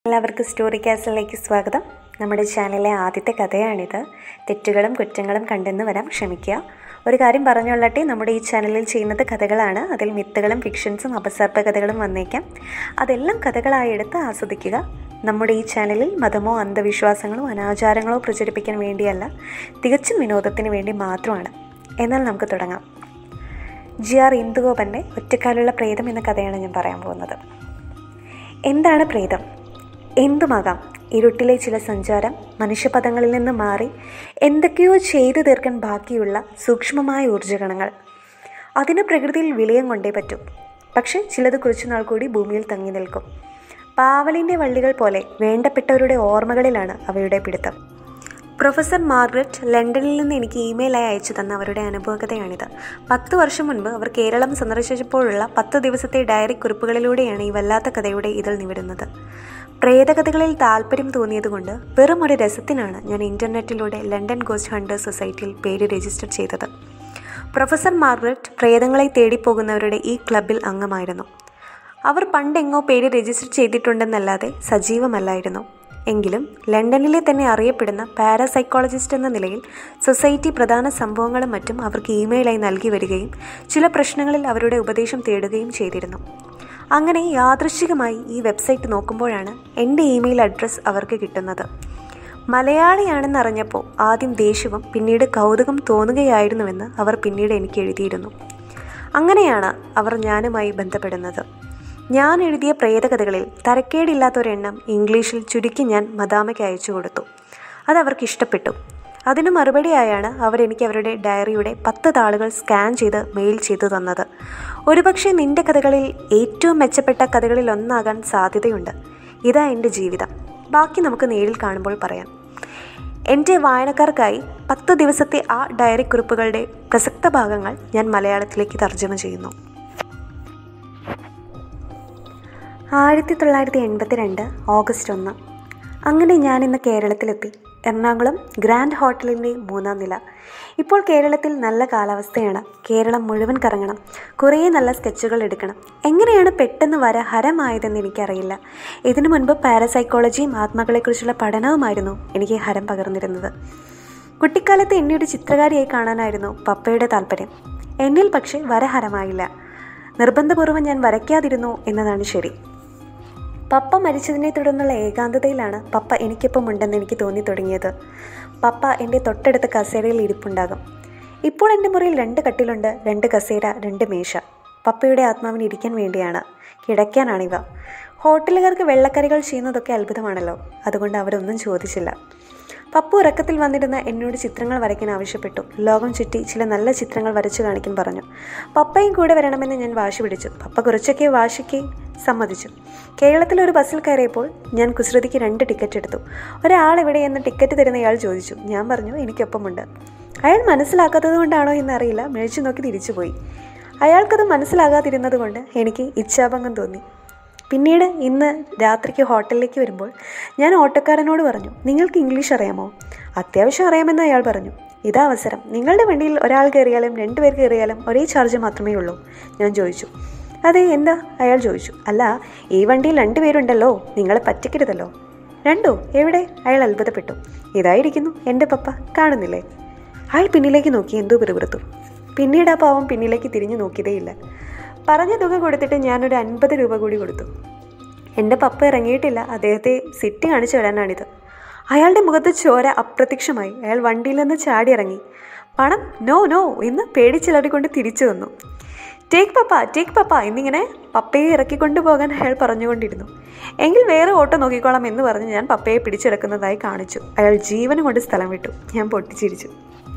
എല്ലാവർക്കും സ്റ്റോറി കാസലിലേക്ക് സ്വാഗതം നമ്മുടെ ചാനലിലെ ആദ്യത്തെ കഥയാണിത് തെറ്റുകളും കുറ്റങ്ങളും കണ്ടെന്ന് വരാം ക്ഷമിക്കുക ഒരു കാര്യം പറഞ്ഞുകൊള്ളട്ടെ നമ്മുടെ ഈ ചാനലിൽ ചെയ്യുന്നത് കഥകളാണ് അതിൽ മിത്തുകളും ഫിക്ഷൻസും അപസർപ്പ കഥകളും വന്നേക്കാം അതെല്ലാം കഥകളായി എടുത്ത് ആസ്വദിക്കുക നമ്മുടെ ഈ ചാനലിൽ മതമോ അന്ധവിശ്വാസങ്ങളോ അനാചാരങ്ങളോ പ്രചരിപ്പിക്കാൻ വേണ്ടിയല്ല തികച്ചും വിനോദത്തിന് വേണ്ടി മാത്രമാണ് എന്നാൽ നമുക്ക് തുടങ്ങാം ജി ആർ ഇന്ദുഗോപൻ്റെ ഒറ്റക്കാലുള്ള പ്രേതം എന്ന കഥയാണ് ഞാൻ പറയാൻ പോകുന്നത് എന്താണ് പ്രേതം എന്തുമാകാം ഇരുട്ടിലെ ചില സഞ്ചാരം മനുഷ്യപദങ്ങളിൽ നിന്ന് മാറി എന്തൊക്കെയോ ചെയ്തു തീർക്കാൻ ബാക്കിയുള്ള സൂക്ഷ്മമായ ഊർജ്ജകണങ്ങൾ അതിന് പ്രകൃതിയിൽ വിലയം കൊണ്ടേ പറ്റൂ പക്ഷേ ചിലത് കുറച്ചുനാൾ കൂടി ഭൂമിയിൽ തങ്ങി നിൽക്കും പാവലിൻ്റെ വള്ളികൾ പോലെ വേണ്ടപ്പെട്ടവരുടെ ഓർമ്മകളിലാണ് അവയുടെ പിടുത്തം പ്രൊഫസർ മാർഗ്രറ്റ് ലണ്ടനിൽ നിന്ന് എനിക്ക് ഇമെയിലായി അയച്ചു തന്ന അവരുടെ അനുഭവകഥയാണിത് പത്ത് വർഷം മുൻപ് അവർ കേരളം സന്ദർശിച്ചപ്പോഴുള്ള പത്ത് ദിവസത്തെ ഡയറി കുറിപ്പുകളിലൂടെയാണ് ഈ വല്ലാത്ത കഥയുടെ ഇതിൽ നിവിടുന്നത് പ്രേതകഥകളിൽ താല്പര്യം തോന്നിയതുകൊണ്ട് വെറും ഒരു രസത്തിനാണ് ഞാൻ ഇൻ്റർനെറ്റിലൂടെ ലണ്ടൻ ഗോസ്റ്റ് ഹണ്ടേഴ്സ് സൊസൈറ്റിയിൽ പേര് രജിസ്റ്റർ ചെയ്തത് പ്രൊഫസർ മാർഗ്രറ്റ് പ്രേതങ്ങളെ തേടിപ്പോകുന്നവരുടെ ഈ ക്ലബിൽ അംഗമായിരുന്നു അവർ പണ്ടെങ്ങോ പേര് രജിസ്റ്റർ ചെയ്തിട്ടുണ്ടെന്നല്ലാതെ സജീവമല്ലായിരുന്നു എങ്കിലും ലണ്ടനിലെ തന്നെ അറിയപ്പെടുന്ന പാരാസൈക്കോളജിസ്റ്റ് എന്ന നിലയിൽ സൊസൈറ്റി പ്രധാന സംഭവങ്ങളും മറ്റും അവർക്ക് ഇമെയിലായി നൽകി വരികയും ചില പ്രശ്നങ്ങളിൽ അവരുടെ ഉപദേശം തേടുകയും ചെയ്തിരുന്നു അങ്ങനെ യാദൃശികമായി ഈ വെബ്സൈറ്റ് നോക്കുമ്പോഴാണ് എൻ്റെ ഇമെയിൽ അഡ്രസ്സ് അവർക്ക് കിട്ടുന്നത് മലയാളിയാണെന്നറിഞ്ഞപ്പോൾ ആദ്യം ദേഷ്യവും പിന്നീട് കൗതുകം തോന്നുകയായിരുന്നുവെന്ന് അവർ പിന്നീട് എനിക്ക് എഴുതിയിരുന്നു അങ്ങനെയാണ് അവർ ഞാനുമായി ബന്ധപ്പെടുന്നത് ഞാൻ എഴുതിയ പ്രേതകഥകളിൽ തരക്കേടില്ലാത്തൊരെണ്ണം ഇംഗ്ലീഷിൽ ചുരുക്കി ഞാൻ മദാമയ്ക്ക് അയച്ചു കൊടുത്തു അത് അവർക്ക് ഇഷ്ടപ്പെട്ടു അതിനു മറുപടിയായാണ് അവരെനിക്ക് അവരുടെ ഡയറിയുടെ പത്ത് താളുകൾ സ്കാൻ ചെയ്ത് മെയിൽ ചെയ്തു തന്നത് ഒരുപക്ഷെ നിന്റെ കഥകളിൽ ഏറ്റവും മെച്ചപ്പെട്ട കഥകളിൽ ഒന്നാകാൻ സാധ്യതയുണ്ട് ഇതാ എൻ്റെ ജീവിതം ബാക്കി നമുക്ക് നേരിൽ കാണുമ്പോൾ പറയാം എൻ്റെ വായനക്കാർക്കായി പത്ത് ദിവസത്തെ ആ ഡയറി കുറിപ്പുകളുടെ പ്രസക്ത ഭാഗങ്ങൾ ഞാൻ മലയാളത്തിലേക്ക് തർജ്ജമ ചെയ്യുന്നു ആയിരത്തി തൊള്ളായിരത്തി എൺപത്തി രണ്ട് ഓഗസ്റ്റ് ഒന്ന് അങ്ങനെ ഞാൻ ഇന്ന് കേരളത്തിലെത്തി എറണാകുളം ഗ്രാൻഡ് ഹോട്ടലിൻ്റെ മൂന്നാം നില ഇപ്പോൾ കേരളത്തിൽ നല്ല കാലാവസ്ഥയാണ് കേരളം മുഴുവൻ കറങ്ങണം കുറേ നല്ല സ്കെച്ചുകൾ എടുക്കണം എങ്ങനെയാണ് പെട്ടെന്ന് വര ഹരമായതെന്ന് എനിക്കറിയില്ല ഇതിനു മുൻപ് പാരസൈക്കോളജിയും ആത്മാക്കളെക്കുറിച്ചുള്ള പഠനവുമായിരുന്നു എനിക്ക് ഹരം പകർന്നിരുന്നത് കുട്ടിക്കാലത്ത് എന്നെ ഒരു ചിത്രകാരിയായി കാണാനായിരുന്നു പപ്പയുടെ താല്പര്യം എന്നിൽ പക്ഷേ വര ഹരമായില്ല നിർബന്ധപൂർവ്വം ഞാൻ വരയ്ക്കാതിരുന്നു എന്നതാണ് ശരി പപ്പ മരിച്ചതിനെ തുടർന്നുള്ള ഏകാന്തതയിലാണ് പപ്പ എനിക്കൊപ്പം ഉണ്ടെന്ന് എനിക്ക് തോന്നി തുടങ്ങിയത് പപ്പ എൻ്റെ തൊട്ടടുത്ത കസേരയിൽ ഇരിപ്പുണ്ടാകും ഇപ്പോൾ എൻ്റെ മുറിയിൽ രണ്ട് കട്ടിലുണ്ട് രണ്ട് കസേര രണ്ട് മേശ പപ്പയുടെ ആത്മാവിന് ഇരിക്കാൻ വേണ്ടിയാണ് കിടക്കാനാണിവ ഹോട്ടലുകാർക്ക് വെള്ളക്കറികൾ ചെയ്യുന്നതൊക്കെ അത്ഭുതമാണല്ലോ അതുകൊണ്ട് അവരൊന്നും ചോദിച്ചില്ല പപ്പു ഉറക്കത്തിൽ വന്നിരുന്ന എന്നോട് ചിത്രങ്ങൾ വരയ്ക്കാൻ ആവശ്യപ്പെട്ടു ലോകം ചുറ്റി ചില നല്ല ചിത്രങ്ങൾ വരച്ചു കാണിക്കാൻ പറഞ്ഞു പപ്പയും കൂടെ വരണമെന്ന് ഞാൻ വാശി പിടിച്ചു പപ്പ കുറച്ചൊക്കെ വാശിക്ക് സമ്മതിച്ചു കേരളത്തിൽ ഒരു ബസ്സിൽ കയറിയപ്പോൾ ഞാൻ കുസൃതിക്ക് രണ്ട് ടിക്കറ്റ് എടുത്തു ഒരാൾ എവിടെയെന്ന് ടിക്കറ്റ് തരുന്നയാൾ ചോദിച്ചു ഞാൻ പറഞ്ഞു എനിക്കൊപ്പമുണ്ട് അയാൾ മനസ്സിലാക്കാത്തത് കൊണ്ടാണോ എന്നറിയില്ല മേടിച്ചു നോക്കി തിരിച്ചുപോയി അയാൾക്കത് മനസ്സിലാകാതിരുന്നത് കൊണ്ട് എനിക്ക് ഇച്ഛാഭംഗം തോന്നി പിന്നീട് ഇന്ന് രാത്രിക്ക് ഹോട്ടലിലേക്ക് വരുമ്പോൾ ഞാൻ ഓട്ടോക്കാരനോട് പറഞ്ഞു നിങ്ങൾക്ക് ഇംഗ്ലീഷ് അറിയാമോ അത്യാവശ്യം അറിയാമെന്ന് അയാൾ പറഞ്ഞു ഇതാ അവസരം നിങ്ങളുടെ വണ്ടിയിൽ ഒരാൾ കയറിയാലും രണ്ടുപേർ കയറിയാലും ഒരേ ചാർജ് മാത്രമേ ഉള്ളൂ ഞാൻ ചോദിച്ചു അതെ എന്താ അയാൾ ചോദിച്ചു അല്ല ഈ വണ്ടിയിൽ രണ്ടുപേരുണ്ടല്ലോ നിങ്ങളെ പറ്റിക്കരുതല്ലോ രണ്ടോ എവിടെ അയാൾ അത്ഭുതപ്പെട്ടു ഇതായിരിക്കുന്നു എൻ്റെ പപ്പ കാണുന്നില്ലേ അയാൾ പിന്നിലേക്ക് നോക്കി എന്തോ പിറുപിറുത്തു പിന്നീട് ആ പാവം പിന്നിലേക്ക് തിരിഞ്ഞു നോക്കിയതേയില്ല പറഞ്ഞ തുക കൊടുത്തിട്ട് ഞാനൊരു അൻപത് രൂപ കൂടി കൊടുത്തു എൻ്റെ പപ്പ ഇറങ്ങിയിട്ടില്ല അദ്ദേഹത്തെ സിറ്റി കാണിച്ചു വരാനാണിത് അയാളുടെ മുഖത്ത് ചോര അപ്രത്യക്ഷമായി അയാൾ വണ്ടിയിൽ നിന്ന് ചാടി ഇറങ്ങി പണം നോ നോ എന്ന് പേടിച്ചിലറിക്കൊണ്ട് തിരിച്ചു വന്നു ടേക്ക് പപ്പ ടേക്ക് പപ്പ എന്നിങ്ങനെ പപ്പയെ ഇറക്കിക്കൊണ്ടു പോകാൻ അയാൾ പറഞ്ഞുകൊണ്ടിരുന്നു എങ്കിൽ വേറെ ഓട്ടോ നോക്കിക്കോളാം എന്ന് പറഞ്ഞ് ഞാൻ പപ്പയെ പിടിച്ചെടുക്കുന്നതായി കാണിച്ചു അയാൾ ജീവനും കൊണ്ട് സ്ഥലം വിട്ടു ഞാൻ പൊട്ടിച്ചിരിച്ചു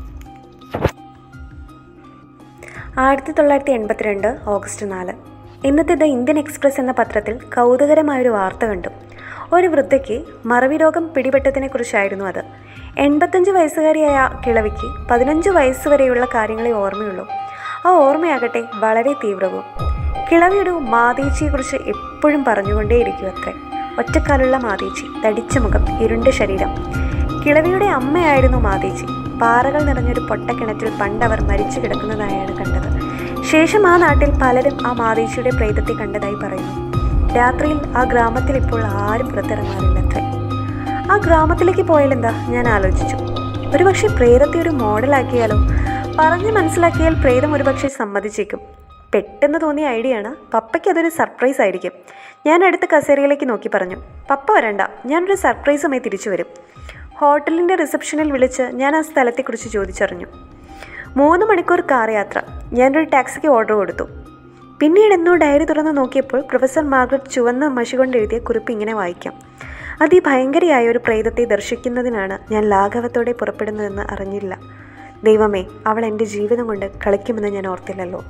ആയിരത്തി തൊള്ളായിരത്തി എൺപത്തിരണ്ട് ഓഗസ്റ്റ് നാല് ഇന്നത്തെ ദ ഇന്ത്യൻ എക്സ്പ്രസ് എന്ന പത്രത്തിൽ കൗതുകരമായൊരു വാർത്ത കണ്ടു ഒരു വൃദ്ധയ്ക്ക് മറവി രോഗം പിടിപെട്ടതിനെക്കുറിച്ചായിരുന്നു അത് എൺപത്തഞ്ച് വയസ്സുകാരിയായ കിളവിക്ക് പതിനഞ്ച് വയസ്സ് വരെയുള്ള കാര്യങ്ങളെ ഓർമ്മയുള്ളൂ ആ ഓർമ്മയാകട്ടെ വളരെ തീവ്രവും കിളവിയൊരു മാതീച്ചിയെക്കുറിച്ച് എപ്പോഴും പറഞ്ഞുകൊണ്ടേയിരിക്കും അത്രേ ഒറ്റക്കാലുള്ള മാതീച്ചി തടിച്ച മുഖം ഇരുണ്ട ശരീരം കിളവിയുടെ അമ്മയായിരുന്നു മാതീച്ചി പാറകൾ നിറഞ്ഞൊരു പൊട്ടക്കിണറ്റിൽ പണ്ടവർ മരിച്ചു കിടക്കുന്നതായാണ് കണ്ടത് ശേഷം ആ നാട്ടിൽ പലരും ആ മാതീച്ചിയുടെ പ്രേതത്തെ കണ്ടതായി പറയുന്നു രാത്രിയിൽ ആ ഗ്രാമത്തിൽ ഇപ്പോൾ ആരും പുറത്തിറങ്ങാറില്ലത്രേ ആ ഗ്രാമത്തിലേക്ക് പോയാലെന്താ ഞാൻ ആലോചിച്ചു ഒരുപക്ഷെ പ്രേതത്തെ ഒരു മോഡലാക്കിയാലോ പറഞ്ഞ് മനസ്സിലാക്കിയാൽ പ്രേതം ഒരുപക്ഷെ സമ്മതിച്ചേക്കും പെട്ടെന്ന് തോന്നിയ ഐഡിയ ആണ് പപ്പയ്ക്ക് അതൊരു സർപ്രൈസ് ആയിരിക്കും ഞാൻ അടുത്ത കസേരയിലേക്ക് നോക്കി പറഞ്ഞു പപ്പ വരണ്ട ഞാനൊരു സർപ്രൈസുമായി തിരിച്ചു വരും ഹോട്ടലിൻ്റെ റിസപ്ഷനിൽ വിളിച്ച് ഞാൻ ആ സ്ഥലത്തെക്കുറിച്ച് ചോദിച്ചറിഞ്ഞു മൂന്ന് മണിക്കൂർ കാർ യാത്ര ഞാനൊരു ടാക്സിക്ക് ഓർഡർ കൊടുത്തു പിന്നീട് എന്നോ ഡയറി തുറന്ന് നോക്കിയപ്പോൾ പ്രൊഫസർ മാർഗ്രറ്റ് ചുവന്ന മഷി കൊണ്ട് എഴുതിയ കുറിപ്പ് ഇങ്ങനെ വായിക്കാം അതിഭയങ്കരിയായ ഒരു പ്രേതത്തെ ദർശിക്കുന്നതിനാണ് ഞാൻ ലാഘവത്തോടെ പുറപ്പെടുന്നതെന്ന് അറിഞ്ഞില്ല ദൈവമേ അവൾ എൻ്റെ ജീവിതം കൊണ്ട് കളിക്കുമെന്ന് ഞാൻ ഓർത്തില്ലല്ലോ